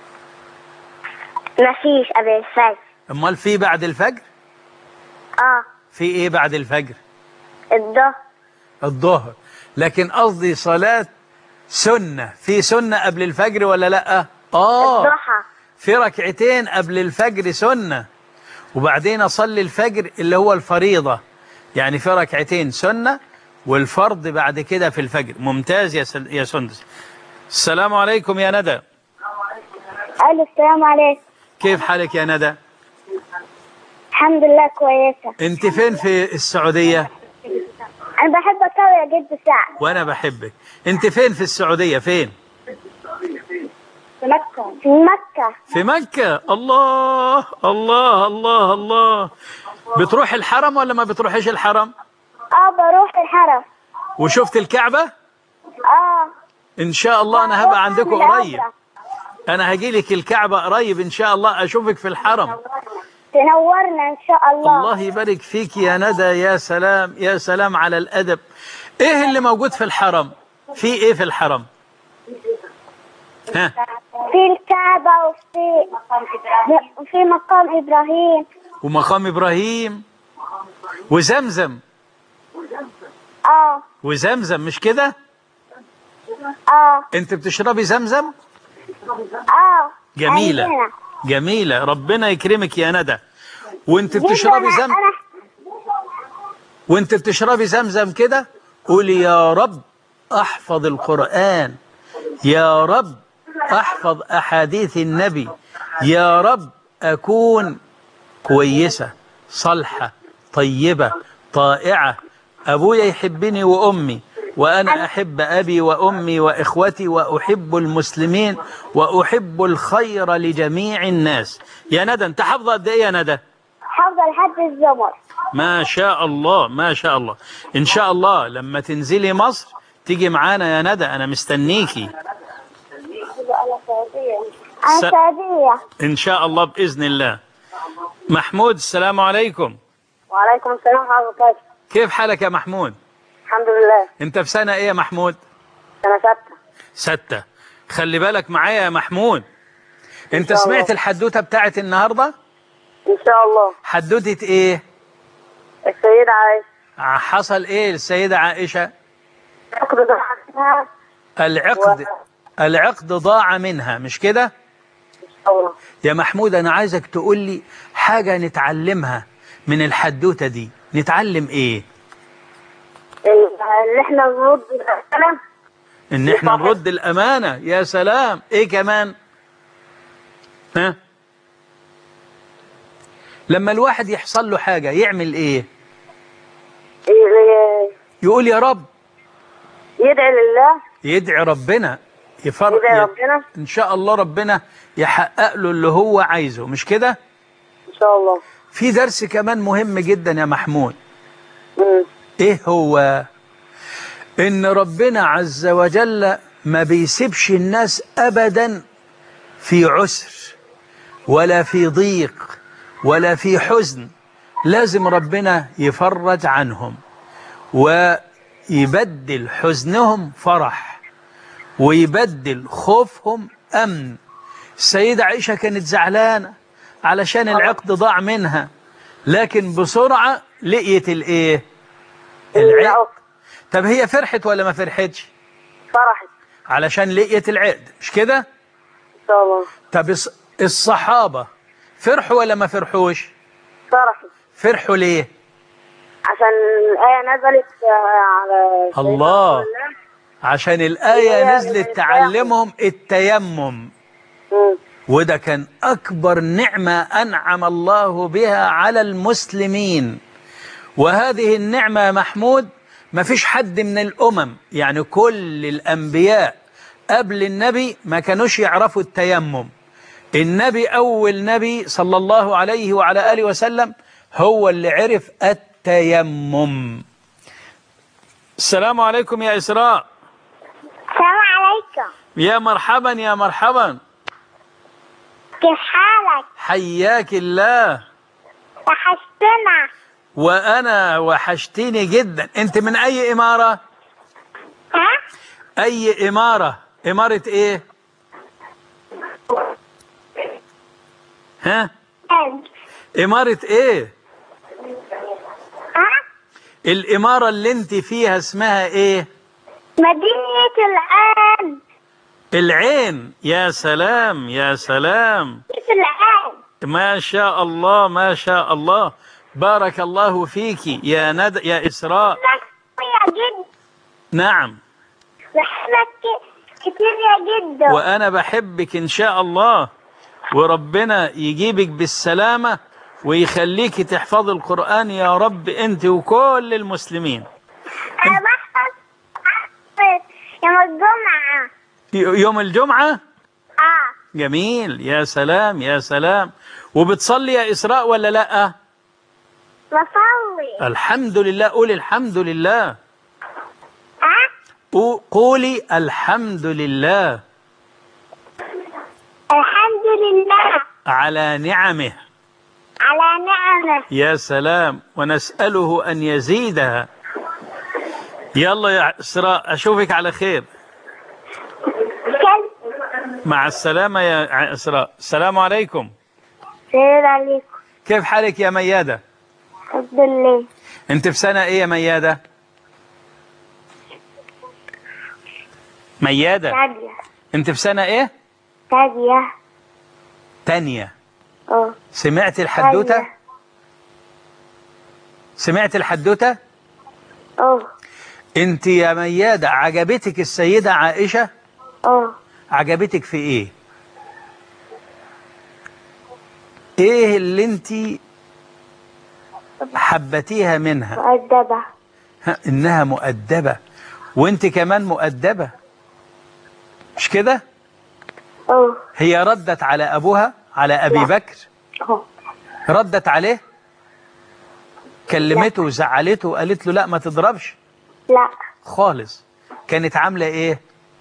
[SPEAKER 5] مفيش قبل الفجر
[SPEAKER 3] امال في بعد الفجر
[SPEAKER 5] اه
[SPEAKER 3] في ايه بعد الفجر
[SPEAKER 5] الظهر
[SPEAKER 3] الظهر لكن قصدي صلاة سنة في سنة قبل الفجر ولا لأ آه
[SPEAKER 5] الضحى
[SPEAKER 3] في ركعتين قبل الفجر سنة وبعدين أصلي الفجر اللي هو الفريضة يعني في ركعتين سنة والفرض بعد كده في الفجر ممتاز يا سل- يا سندس السلام عليكم يا ندى
[SPEAKER 5] ألو السلام عليكم
[SPEAKER 3] كيف حالك يا ندى
[SPEAKER 5] الحمد لله كويسة
[SPEAKER 3] انت فين في السعودية
[SPEAKER 5] أنا بحبك أوي يا جد سعد
[SPEAKER 3] وانا بحبك انت فين في السعودية فين
[SPEAKER 5] في مكة في مكة
[SPEAKER 3] في مكة الله الله الله الله بتروح الحرم ولا ما بتروحش الحرم
[SPEAKER 5] اه بروح الحرم
[SPEAKER 3] وشفت الكعبة
[SPEAKER 5] اه
[SPEAKER 3] ان شاء الله انا هبقى عندكم
[SPEAKER 5] بروح
[SPEAKER 3] قريب
[SPEAKER 5] العمرة.
[SPEAKER 3] انا هجي لك الكعبة قريب ان شاء الله اشوفك في الحرم
[SPEAKER 5] تنورنا إن شاء الله
[SPEAKER 3] الله يبارك فيك يا ندى يا سلام يا سلام على الادب ايه اللي موجود في الحرم في ايه في الحرم ها
[SPEAKER 5] في الكعبة وفي وفي مقام إبراهيم
[SPEAKER 3] ومقام ابراهيم وزمزم
[SPEAKER 5] اه
[SPEAKER 3] وزمزم مش كده
[SPEAKER 5] اه
[SPEAKER 3] انت بتشربي زمزم
[SPEAKER 5] اه
[SPEAKER 3] جميلة
[SPEAKER 5] عندنا.
[SPEAKER 3] جميلة ربنا يكرمك يا ندى وانت
[SPEAKER 5] جدا
[SPEAKER 3] بتشربي
[SPEAKER 5] أنا-
[SPEAKER 3] زم
[SPEAKER 5] أنا
[SPEAKER 3] وانت بتشربي زمزم كده قولي يا رب احفظ القرآن يا رب احفظ احاديث النبي يا رب اكون كويسة صالحة طيبة طائعة ابويا يحبني وامي وانا احب ابي وامي واخوتي واحب المسلمين واحب الخير لجميع الناس يا ندى انت حافظه قد ايه يا ندى
[SPEAKER 5] حافظة لحد الزمر
[SPEAKER 3] ما شاء الله ما شاء الله إن شاء الله لما تنزلي مصر تيجي معانا يا ندى أنا مستنيكي
[SPEAKER 5] أنا
[SPEAKER 3] س-
[SPEAKER 5] سعودية
[SPEAKER 3] إن شاء الله بإذن الله محمود السلام عليكم
[SPEAKER 6] وعليكم السلام ورحمة الله
[SPEAKER 3] كيف حالك يا محمود
[SPEAKER 6] الحمد لله
[SPEAKER 3] أنت في سنة إيه يا محمود
[SPEAKER 6] سنة ستة
[SPEAKER 3] ستة خلي بالك معايا يا محمود أنت
[SPEAKER 6] شاء الله.
[SPEAKER 3] سمعت الحدوتة بتاعت النهاردة
[SPEAKER 6] إن شاء الله
[SPEAKER 3] حدوتة إيه
[SPEAKER 6] السيدة عائشة
[SPEAKER 3] ع- حصل إيه للسيدة عائشة
[SPEAKER 6] عقد ضحكها
[SPEAKER 3] العقد العقد ضاع منها مش كده
[SPEAKER 6] إن شاء الله
[SPEAKER 3] يا محمود أنا عايزك تقول لي حاجة نتعلمها من الحدوتة دي نتعلم إيه
[SPEAKER 6] اللي احنا نرد الأسئلة
[SPEAKER 3] إن إحنا نرد الأمانة يا سلام إيه كمان ها لما الواحد يحصل له حاجة يعمل إيه يقول يا رب
[SPEAKER 6] يدعي لله
[SPEAKER 3] يدعي ربنا يفرق
[SPEAKER 6] يدعي ربنا
[SPEAKER 3] إن شاء الله ربنا يحقق له اللي هو عايزه مش كده
[SPEAKER 6] إن شاء الله
[SPEAKER 3] في درس كمان مهم جدا يا محمود
[SPEAKER 6] مم.
[SPEAKER 3] ايه هو ان ربنا عز وجل ما بيسيبش الناس ابدا في عسر ولا في ضيق ولا في حزن لازم ربنا يفرج عنهم ويبدل حزنهم فرح ويبدل خوفهم امن السيدة عائشة كانت زعلانة علشان العقد ضاع منها لكن بسرعة لقيت الايه العقد
[SPEAKER 6] العقد
[SPEAKER 3] طب هي فرحت ولا ما فرحتش
[SPEAKER 6] فرحت
[SPEAKER 3] علشان لقيت العقد مش كده
[SPEAKER 6] إن شاء الله
[SPEAKER 3] طب الص- الصحابة فرحوا ولا ما فرحوش
[SPEAKER 6] فرحت
[SPEAKER 3] فرحوا ليه
[SPEAKER 6] عشان الآية نزلت آه، على سيدنا
[SPEAKER 3] الله.
[SPEAKER 6] رسول الله.
[SPEAKER 3] عشان الآية
[SPEAKER 6] هي
[SPEAKER 3] نزلت تعلمهم التيمم
[SPEAKER 6] مم.
[SPEAKER 3] وده كان أكبر نعمة أنعم الله بها على المسلمين وهذه النعمة يا محمود ما فيش حد من الأمم يعني كل الأنبياء قبل النبي ما كانوش يعرفوا التيمم النبي أول نبي صلى الله عليه وعلى آله وسلم هو اللي عرف التيمم السلام عليكم يا إسراء
[SPEAKER 5] السلام عليكم
[SPEAKER 3] يا مرحبا يا مرحبا
[SPEAKER 5] كيف حالك؟
[SPEAKER 3] حياك الله
[SPEAKER 5] وحشتنا
[SPEAKER 3] وأنا وحشتيني جدا أنت من أي إمارة
[SPEAKER 5] ها؟
[SPEAKER 3] أي إمارة إمارة إيه ها
[SPEAKER 5] أنت
[SPEAKER 3] إمارة إيه
[SPEAKER 5] ها؟
[SPEAKER 3] الإمارة اللي أنت فيها اسمها إيه
[SPEAKER 5] مدينة الآن
[SPEAKER 3] العين يا سلام يا سلام
[SPEAKER 5] في الآن
[SPEAKER 3] ما شاء الله ما شاء الله بارك الله فيك يا ند يا إسراء
[SPEAKER 5] يا جد
[SPEAKER 3] نعم
[SPEAKER 5] بحبك كتير يا جد
[SPEAKER 3] وأنا بحبك إن شاء الله وربنا يجيبك بالسلامة ويخليك تحفظ القرآن يا رب أنت وكل المسلمين
[SPEAKER 5] أنا بحفظ أحفظ يوم الجمعة
[SPEAKER 3] ي- يوم الجمعة
[SPEAKER 5] آه
[SPEAKER 3] جميل يا سلام يا سلام وبتصلي يا إسراء ولا لأ
[SPEAKER 5] بصلي
[SPEAKER 3] الحمد لله قولي الحمد لله
[SPEAKER 5] آه
[SPEAKER 3] قو- قولي الحمد لله
[SPEAKER 5] الحمد لله
[SPEAKER 3] على نعمه
[SPEAKER 5] على نعمه
[SPEAKER 3] يا سلام ونسأله أن يزيدها يلا يا إسراء أشوفك على خير
[SPEAKER 5] كل
[SPEAKER 3] مع السلامة يا إسراء السلام عليكم
[SPEAKER 5] سلام عليكم
[SPEAKER 3] كيف حالك يا ميادة
[SPEAKER 5] الحمد لله
[SPEAKER 3] أنت في سنة إيه يا ميادة ميادة
[SPEAKER 5] تانية
[SPEAKER 3] أنت في سنة إيه
[SPEAKER 5] تانية
[SPEAKER 3] تانية
[SPEAKER 5] اه
[SPEAKER 3] سمعت الحدوتة
[SPEAKER 5] تانية.
[SPEAKER 3] سمعت الحدوتة
[SPEAKER 5] اه
[SPEAKER 3] أنت يا ميادة عجبتك السيدة عائشة
[SPEAKER 5] اه
[SPEAKER 3] عجبتك في ايه ايه اللي انت حبتيها منها
[SPEAKER 5] مؤدبة
[SPEAKER 3] ها انها مؤدبة وانت كمان مؤدبة مش كده
[SPEAKER 5] اه
[SPEAKER 3] هي ردت على ابوها على ابي
[SPEAKER 5] لا.
[SPEAKER 3] بكر
[SPEAKER 5] اه
[SPEAKER 3] ردت عليه كلمته وزعلته وقالت له لا ما تضربش
[SPEAKER 5] لا
[SPEAKER 3] خالص كانت عاملة ايه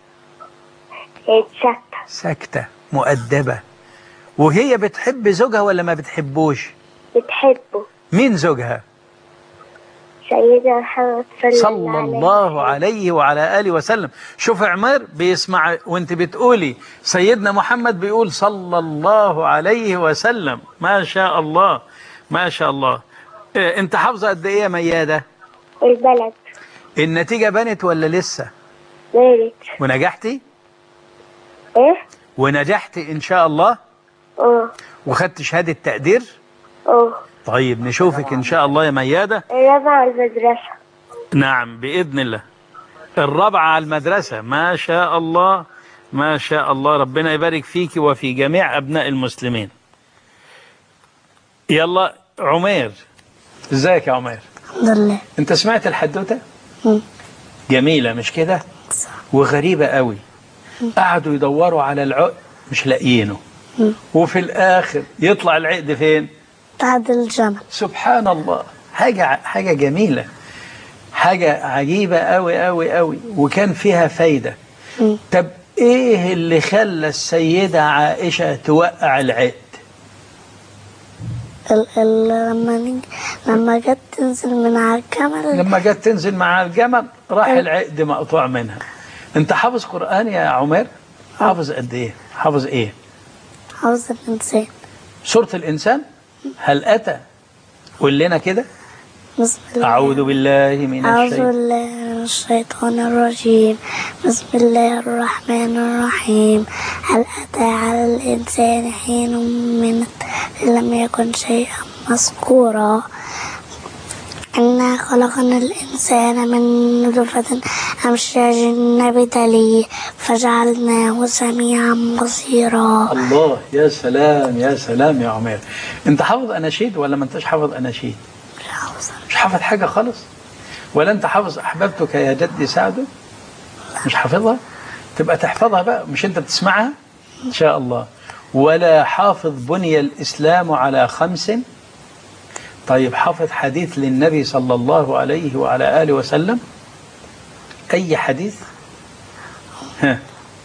[SPEAKER 5] اتشتت
[SPEAKER 3] ساكتة مؤدبة وهي بتحب زوجها ولا ما بتحبوش
[SPEAKER 5] بتحبه
[SPEAKER 3] مين زوجها
[SPEAKER 5] سيدنا محمد صلى,
[SPEAKER 3] صلى الله عليه وعلى آله وسلم شوف عمر بيسمع وانت بتقولي سيدنا محمد بيقول صلى الله عليه وسلم ما شاء الله ما شاء الله إيه انت حافظة قد ايه يا ميادة
[SPEAKER 5] البلد
[SPEAKER 3] النتيجة بنت ولا لسه
[SPEAKER 5] بارد
[SPEAKER 3] ونجحتي
[SPEAKER 5] ايه
[SPEAKER 3] ونجحتي ان شاء الله
[SPEAKER 5] اه
[SPEAKER 3] وخدت شهادة تقدير
[SPEAKER 5] اه
[SPEAKER 3] طيب نشوفك ان شاء الله يا ميادة
[SPEAKER 5] الرابعة المدرسة
[SPEAKER 3] نعم بإذن الله الرابعة على المدرسة ما شاء الله ما شاء الله ربنا يبارك فيك وفي جميع أبناء المسلمين يلا عمير ازيك يا عمير
[SPEAKER 4] الحمد لله
[SPEAKER 3] انت سمعت الحدوتة
[SPEAKER 4] مم.
[SPEAKER 3] جميلة مش كده
[SPEAKER 4] صح.
[SPEAKER 3] وغريبة قوي قعدوا يدوروا على العقد مش لاقيينه وفي الآخر يطلع العقد فين
[SPEAKER 4] بعد الجمل
[SPEAKER 3] سبحان الله حاجة حاجة جميلة حاجة عجيبة أوي أوي أوي وكان فيها فايدة
[SPEAKER 4] مم.
[SPEAKER 3] طب إيه اللي خلى السيدة عائشة توقع العقد
[SPEAKER 4] ال ال لما نيجي لما جت تنزل من على الجمل
[SPEAKER 3] لما جت تنزل مع الجمل راح العقد مقطوع منها أنت حافظ قرآن يا عمر حافظ قد إيه حافظ إيه
[SPEAKER 4] عاوز الإنسان
[SPEAKER 3] سورة الإنسان هل أتى قول لنا كده
[SPEAKER 4] بسم الله
[SPEAKER 3] أعوذ بالله من
[SPEAKER 4] أعوذ
[SPEAKER 3] الشيطان
[SPEAKER 4] بالله من الشيطان الرجيم بسم الله الرحمن الرحيم هل أتى على الإنسان حين من لم يكن شيئا مذكورا إنا خلقنا الإنسان من نطفة أمشاج نبتليه فجعلناه سميعا بصيرا
[SPEAKER 3] الله يا سلام يا سلام يا عمير انت حافظ اناشيد ولا ما انتش حافظ اناشيد مش حافظ حاجه خالص ولا انت حافظ احببتك يا جدي سعد مش حافظها تبقى تحفظها بقى مش انت بتسمعها ان شاء الله ولا حافظ بني الاسلام على خمس طيب حافظ حديث للنبي صلى الله عليه وعلى اله وسلم اي حديث ها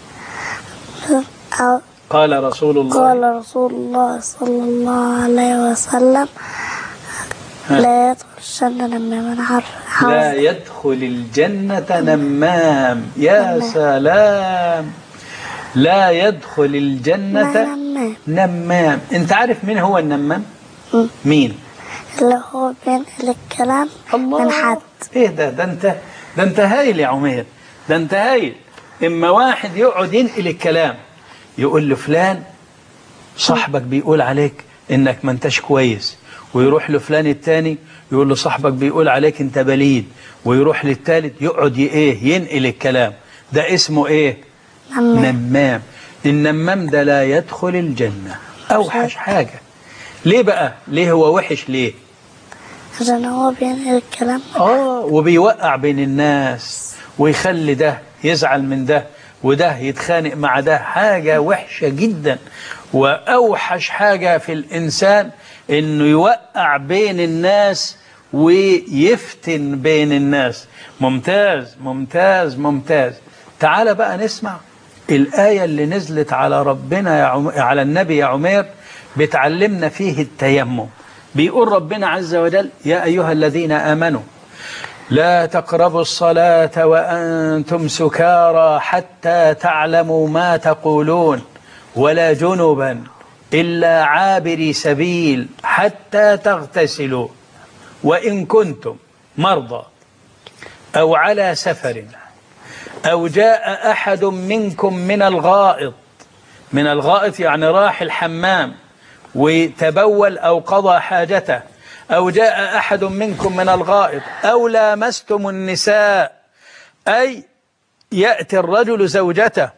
[SPEAKER 4] أو
[SPEAKER 3] قال رسول الله
[SPEAKER 4] قال رسول الله صلى الله عليه وسلم لا يدخل الجنة لما من عرف
[SPEAKER 3] لا يدخل الجنة نمام يا سلام لا يدخل الجنة
[SPEAKER 4] نمام.
[SPEAKER 3] نمام انت عارف مين هو النمام
[SPEAKER 4] مم.
[SPEAKER 3] مين
[SPEAKER 4] اللي هو بينقل الكلام
[SPEAKER 3] الله
[SPEAKER 4] من حد
[SPEAKER 3] ايه ده ده انت ده انت هايل يا عمير ده انت هايل اما واحد يقعد ينقل الكلام يقول لفلان صاحبك بيقول عليك انك ما انتش كويس ويروح لفلان التاني يقول له صاحبك بيقول عليك انت بليد ويروح للتالت يقعد ي- ايه ينقل الكلام ده اسمه ايه
[SPEAKER 4] نمام
[SPEAKER 3] نمام النمام ده لا يدخل الجنة اوحش حاجة ليه بقى ليه هو وحش ليه
[SPEAKER 4] عشان هو بينقل الكلام
[SPEAKER 3] اه وبيوقع بين الناس ويخلي ده يزعل من ده وده يتخانق مع ده حاجة وحشة جدا وأوحش حاجة في الإنسان إنه يوقع بين الناس ويفتن بين الناس ممتاز ممتاز ممتاز تعال بقى نسمع الآية اللي نزلت على ربنا يا عم... على النبي يا عمير بتعلمنا فيه التيمم بيقول ربنا عز وجل يا أيها الذين آمنوا لا تقربوا الصلاة وأنتم سكارى حتى تعلموا ما تقولون ولا جنبا إلا عابري سبيل حتى تغتسلوا وإن كنتم مرضى أو على سفر أو جاء أحد منكم من الغائط من الغائط يعني راح الحمام وتبول أو قضى حاجته أو جاء أحد منكم من الغائط أو لامستم النساء أي يأتي الرجل زوجته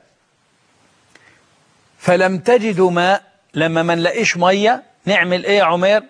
[SPEAKER 3] فلم تجدوا ماء لما ما نلاقيش مية نعمل إيه يا عمير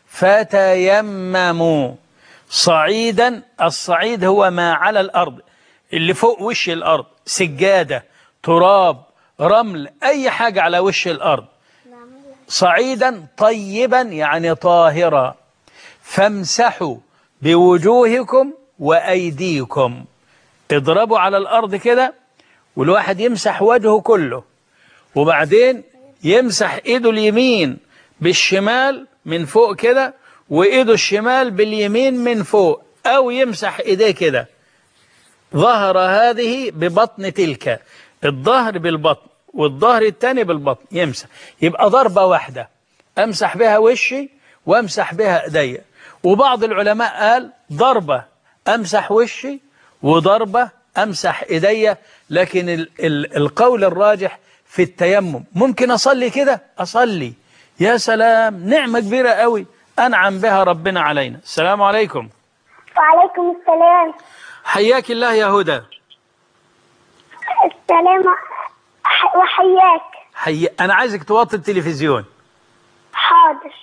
[SPEAKER 3] فتيمموا صعيدا الصعيد هو ما على الأرض اللي فوق وش الأرض سجادة تراب رمل أي حاجة على وش الأرض صعيدا طيبا يعني طاهرا فامسحوا بوجوهكم وأيديكم اضربوا على الأرض كده والواحد يمسح وجهه كله وبعدين يمسح ايده اليمين بالشمال من فوق كده وايده الشمال باليمين من فوق او يمسح ايديه كده ظهر هذه ببطن تلك الظهر بالبطن والظهر الثاني بالبطن يمسح يبقى ضربة واحدة امسح بها وشي وامسح بها ايديا وبعض العلماء قال ضربة امسح وشي وضربة امسح ايديا لكن ال ال القول الراجح في التيمم ممكن اصلي كده اصلي يا سلام نعمة كبيرة قوي انعم بها ربنا علينا السلام عليكم
[SPEAKER 5] وعليكم السلام
[SPEAKER 3] حياك الله يا هدى
[SPEAKER 5] السلام ح- وحياك
[SPEAKER 3] حي... انا عايزك توطي التلفزيون
[SPEAKER 5] حاضر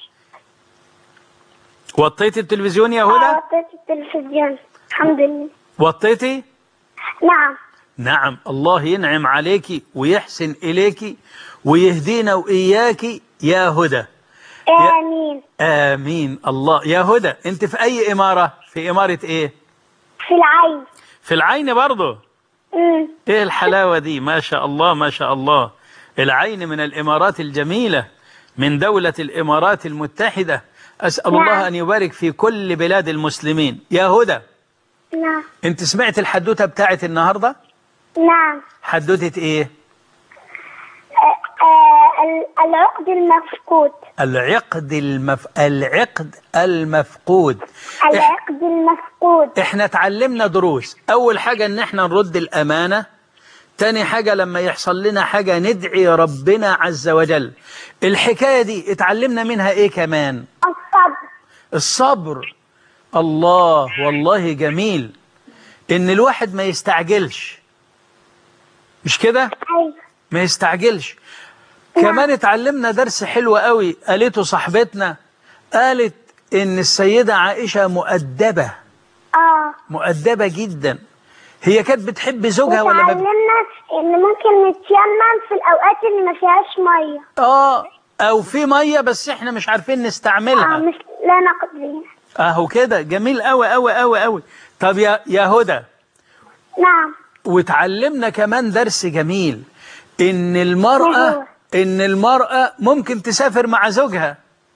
[SPEAKER 3] وطيت التلفزيون يا هدى
[SPEAKER 5] وطيت التلفزيون الحمد لله
[SPEAKER 3] وطيتي
[SPEAKER 5] نعم
[SPEAKER 3] نعم الله ينعم عليك ويحسن إليك ويهدينا وإياك يا هدى
[SPEAKER 5] آمين
[SPEAKER 3] آمين الله يا هدى أنت في أي إمارة في إمارة إيه
[SPEAKER 5] في العين
[SPEAKER 3] في العين برضه
[SPEAKER 5] مم.
[SPEAKER 3] إيه الحلاوة دي ما شاء الله ما شاء الله العين من الإمارات الجميلة من دولة الإمارات المتحدة أسأل
[SPEAKER 5] نعم.
[SPEAKER 3] الله أن يبارك في كل بلاد المسلمين يا هدى
[SPEAKER 5] نعم
[SPEAKER 3] أنت سمعت الحدوتة بتاعت النهاردة
[SPEAKER 5] نعم
[SPEAKER 3] حدوتة إيه
[SPEAKER 5] آه، آه، ال- العقد المفقود
[SPEAKER 3] العقد المف... العقد المفقود إح...
[SPEAKER 5] العقد المفقود
[SPEAKER 3] احنا اتعلمنا دروس اول حاجة ان احنا نرد الامانة تاني حاجة لما يحصل لنا حاجة ندعي ربنا عز وجل الحكاية دي اتعلمنا منها ايه كمان
[SPEAKER 5] الصبر
[SPEAKER 3] الصبر الله والله جميل ان الواحد ما يستعجلش مش كده
[SPEAKER 5] أيوة
[SPEAKER 3] ما يستعجلش كمان اتعلمنا درس حلو قوي قالته صاحبتنا قالت ان السيدة عائشة مؤدبة
[SPEAKER 5] اه
[SPEAKER 3] مؤدبة جدا هي كانت بتحب زوجها ولا ما بت...
[SPEAKER 5] وتعلمنا ان ممكن نتيمم في الاوقات اللي ما فيهاش ميه
[SPEAKER 3] اه او في مية بس احنا مش عارفين
[SPEAKER 5] اه
[SPEAKER 3] نستعملها
[SPEAKER 5] مش لا نقدر
[SPEAKER 3] اهو كده جميل قوي قوي قوي قوي طب يا يا هدى
[SPEAKER 5] نعم
[SPEAKER 3] وتعلمنا كمان درس جميل ان المرأة
[SPEAKER 5] ما هو؟
[SPEAKER 3] ان المرأة ممكن تسافر مع زوجها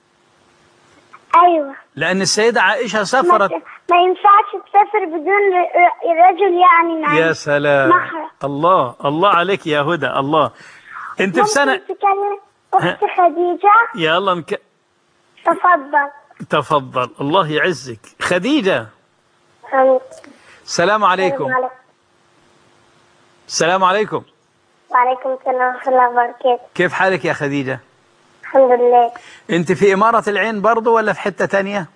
[SPEAKER 5] ايوه
[SPEAKER 3] لان السيدة عائشة
[SPEAKER 5] ما,
[SPEAKER 3] سافرت
[SPEAKER 5] ما ينفعش تسافر بدون ر- رجل يعني معاك
[SPEAKER 3] يا سلام
[SPEAKER 5] محرم.
[SPEAKER 3] الله الله عليك يا هدى الله انت في سنة
[SPEAKER 5] ممكن تكلم اخت خديجه
[SPEAKER 3] يلا نك...
[SPEAKER 5] تفضل
[SPEAKER 3] تفضل الله يعزك خديجة
[SPEAKER 5] آمين.
[SPEAKER 3] السلام عليكم
[SPEAKER 5] السلام عليكم.
[SPEAKER 3] السلام عليكم
[SPEAKER 5] وعليكم السلام ورحمة الله وبركاته
[SPEAKER 3] كيف حالك يا خديجة
[SPEAKER 5] الحمد لله
[SPEAKER 3] انت في إمارة العين برضو ولا في حتة تانية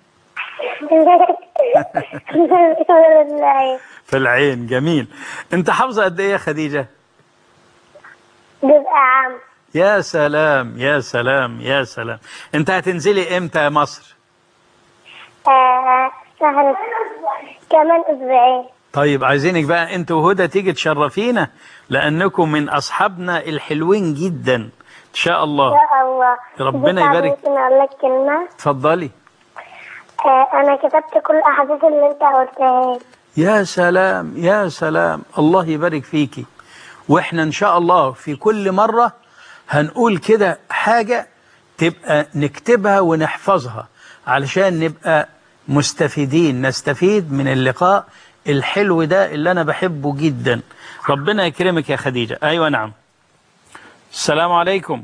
[SPEAKER 5] الحمد لله
[SPEAKER 3] في العين جميل انت حافظة قد ايه يا خديجة
[SPEAKER 5] جزء عام
[SPEAKER 3] يا سلام يا سلام يا سلام انت هتنزلي امتى يا مصر
[SPEAKER 5] آه، شهر كمان أسبوعين
[SPEAKER 3] طيب عايزينك بقى انت وهدى تيجي تشرفينا لانكم من اصحابنا الحلوين جدا ان شاء الله
[SPEAKER 5] يا الله
[SPEAKER 3] ربنا
[SPEAKER 5] بس
[SPEAKER 3] يبارك.
[SPEAKER 5] ممكن أقول لك كلمة
[SPEAKER 3] اتفضلي
[SPEAKER 5] آه، أنا كتبت كل الأحاديث اللي أنت قلتها لي.
[SPEAKER 3] يا سلام يا سلام الله يبارك فيكي واحنا ان شاء الله في كل مرة هنقول كده حاجة تبقى نكتبها ونحفظها علشان نبقى مستفيدين نستفيد من اللقاء الحلو ده اللي انا بحبه جدا ربنا يكرمك يا خديجة ايوه نعم السلام عليكم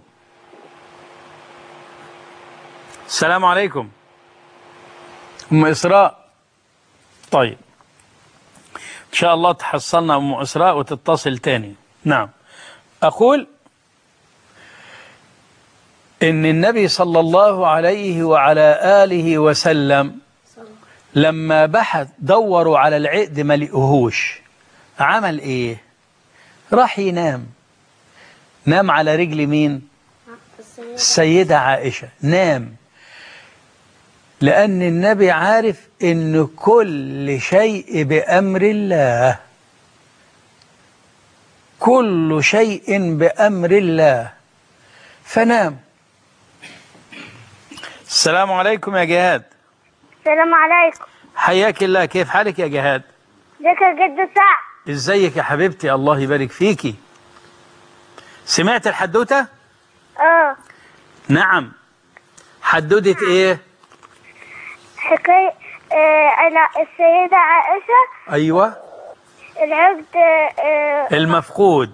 [SPEAKER 3] السلام عليكم ام اسراء طيب إن شاء الله تحصلنا أم إسراء وتتصل تاني نعم أقول إن النبي صلى الله عليه وعلى آله وسلم لما بحث دوروا على العقد ما لقوهوش عمل إيه راح ينام نام على رجل مين السيدة عائشة نام لأن النبي عارف إن كل شيء بأمر الله كل شيء بأمر الله فنام السلام عليكم يا جهاد
[SPEAKER 5] السلام عليكم
[SPEAKER 3] حياك الله كيف حالك يا جهاد
[SPEAKER 5] ازيك يا جد سعد
[SPEAKER 3] ازيك يا حبيبتي الله يبارك فيكي سمعت الحدوتة
[SPEAKER 5] اه
[SPEAKER 3] نعم حدوتة ايه
[SPEAKER 5] حكاية آه أنا السيدة عائشة
[SPEAKER 3] ايوه
[SPEAKER 5] العقد آه
[SPEAKER 3] المفقود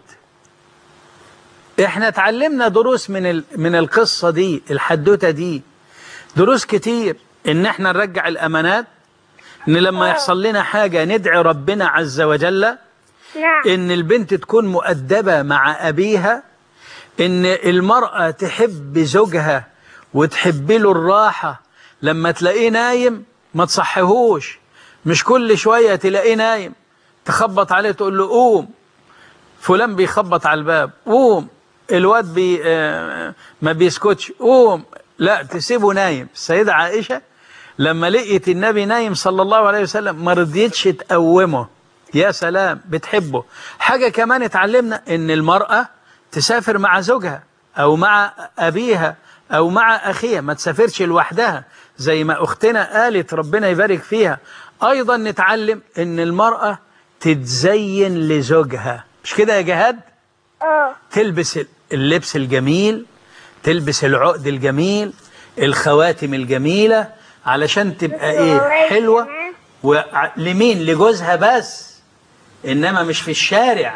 [SPEAKER 3] احنا اتعلمنا دروس من ال... من القصة دي الحدوتة دي دروس كتير ان احنا نرجع الامانات ان لما يحصل لنا حاجة ندعي ربنا عز وجل
[SPEAKER 5] نعم
[SPEAKER 3] ان البنت تكون مؤدبة مع ابيها ان المرأة تحب زوجها وتحب له الراحة لما تلاقيه نايم ما تصحيهوش مش كل شوية تلاقيه نايم تخبط عليه تقول له قوم فلان بيخبط على الباب قوم الواد بي آه، ما بيسكتش قوم لا تسيبه نايم السيدة عائشة لما لقيت النبي نايم صلى الله عليه وسلم ما رضيتش تقومه يا سلام بتحبه حاجة كمان اتعلمنا ان المرأة تسافر مع زوجها او مع ابيها او مع اخيها ما تسافرش لوحدها زي ما اختنا قالت ربنا يبارك فيها ايضا نتعلم ان المرأة تتزين لزوجها مش كده يا جهاد
[SPEAKER 5] اه
[SPEAKER 3] تلبس اللبس الجميل تلبس العقد الجميل الخواتم الجميلة علشان تبقى ايه حلوة وع- لمين لجوزها بس انما مش في الشارع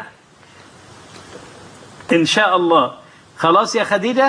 [SPEAKER 3] ان شاء الله خلاص يا خديجة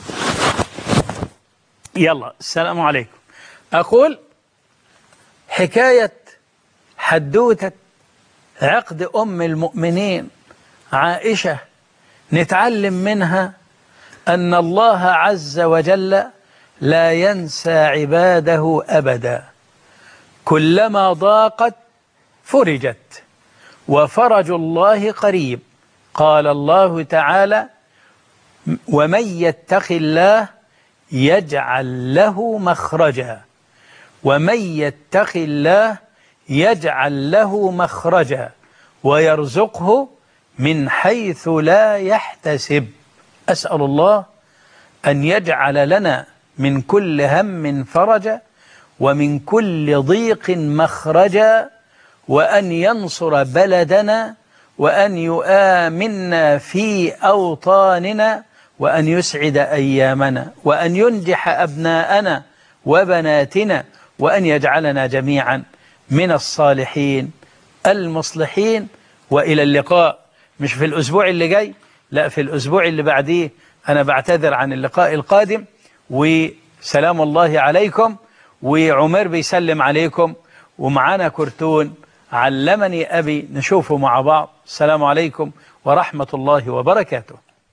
[SPEAKER 3] يلا السلام عليكم اقول حكاية حدوتة عقد ام المؤمنين عائشة نتعلم منها أن الله عز وجل لا ينسى عباده أبدا كلما ضاقت فرجت وفرج الله قريب قال الله تعالى ومن يتق الله يجعل له مخرجا ومن يتق الله يجعل له مخرجا ويرزقه من حيث لا يحتسب أسأل الله أن يجعل لنا من كل هم فرجا ومن كل ضيق مخرجا وأن ينصر بلدنا وأن يؤمنا في أوطاننا وأن يسعد أيامنا وأن ينجح أبناءنا وبناتنا وأن يجعلنا جميعا من الصالحين المصلحين وإلى اللقاء مش في الأسبوع اللي جاي لا في الأسبوع اللي بعديه أنا بعتذر عن اللقاء القادم وسلام الله عليكم وعمر بيسلم عليكم ومعانا كرتون علمني أبي نشوفه مع بعض السلام عليكم ورحمة الله وبركاته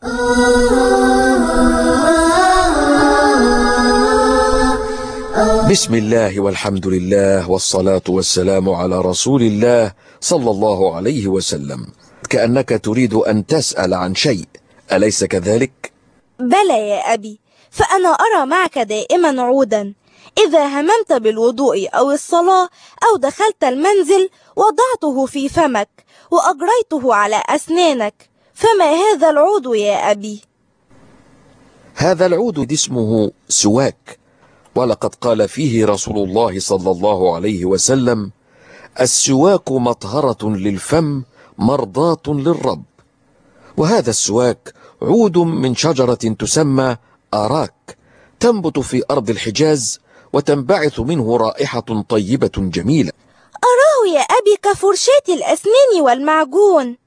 [SPEAKER 7] بسم الله والحمد لله والصلاة والسلام على رسول الله صلى الله عليه وسلم كأنك تريد أن تسأل عن شيء أليس كذلك؟
[SPEAKER 8] بلى يا أبي فأنا أرى معك دائما عودا إذا هممت بالوضوء أو الصلاة أو دخلت المنزل وضعته في فمك وأجريته على أسنانك فما هذا العود يا أبي؟
[SPEAKER 7] هذا العود اسمه سواك ولقد قال فيه رسول الله صلى الله عليه وسلم السواك مطهرة للفم مرضاة للرب وهذا السواك عود من شجرة تسمى أراك تنبت في أرض الحجاز وتنبعث منه رائحة طيبة جميلة
[SPEAKER 8] أراه يا أبي كفرشاة الأسنان والمعجون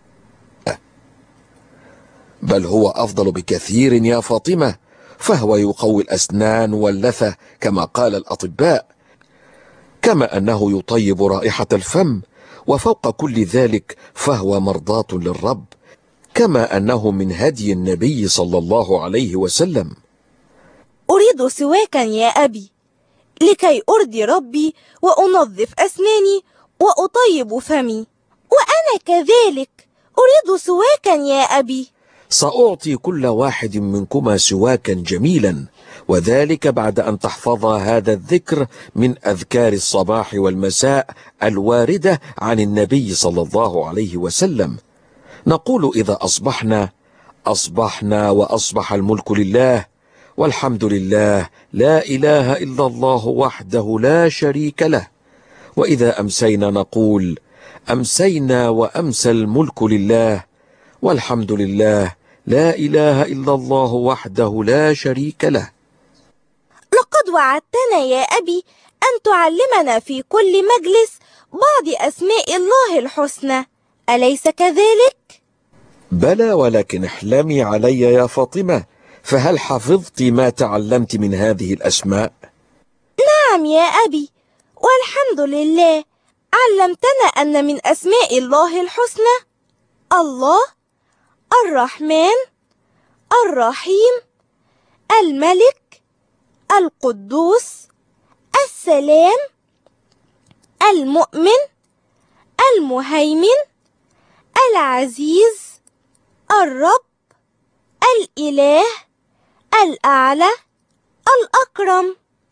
[SPEAKER 7] بل هو أفضل بكثير يا فاطمة فهو يقوي الأسنان واللثة كما قال الأطباء كما أنه يطيب رائحة الفم وفوق كل ذلك فهو مرضاة للرب كما أنه من هدي النبي صلى الله عليه وسلم
[SPEAKER 8] أريد سواكا يا أبي لكي أرضي ربي وأنظف أسناني وأطيب فمي وأنا كذلك أريد سواكا يا أبي
[SPEAKER 7] سأعطي كل واحد منكما سواكا جميلا وذلك بعد أن تحفظ هذا الذكر من أذكار الصباح والمساء الواردة عن النبي صلى الله عليه وسلم نقول إذا أصبحنا أصبحنا وأصبح الملك لله والحمد لله لا إله إلا الله وحده لا شريك له وإذا أمسينا نقول أمسينا وأمسى الملك لله والحمد لله لا إله إلا الله وحده لا شريك له
[SPEAKER 8] لقد وعدتنا يا أبي أن تعلمنا في كل مجلس بعض أسماء الله الحسنى أليس كذلك؟
[SPEAKER 7] بلى ولكن احلمي علي يا فاطمة فهل حفظت ما تعلمت من هذه الأسماء؟
[SPEAKER 8] نعم يا أبي والحمد لله علمتنا أن من أسماء الله الحسنى الله الرحمن الرحيم الملك القدوس السلام المؤمن المهيمن العزيز الرب الإله الأعلى الأكرم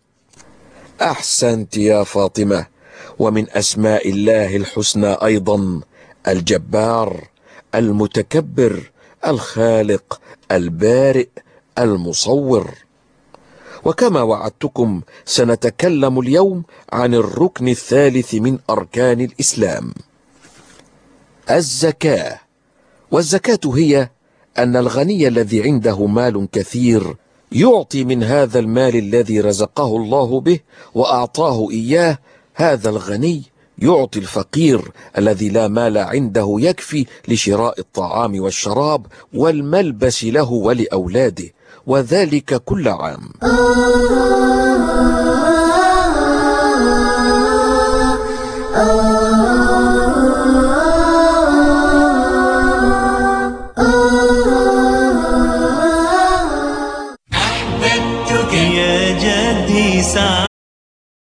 [SPEAKER 7] أحسنت يا فاطمة ومن أسماء الله الحسنى أيضا الجبار المتكبر الخالق البارئ المصور وكما وعدتكم سنتكلم اليوم عن الركن الثالث من أركان الإسلام الزكاة والزكاة هي أن الغني الذي عنده مال كثير يعطي من هذا المال الذي رزقه الله به وأعطاه إياه هذا الغني يعطي الفقير الذي لا مال عنده يكفي لشراء الطعام والشراب والملبس له ولأولاده وذلك كل عام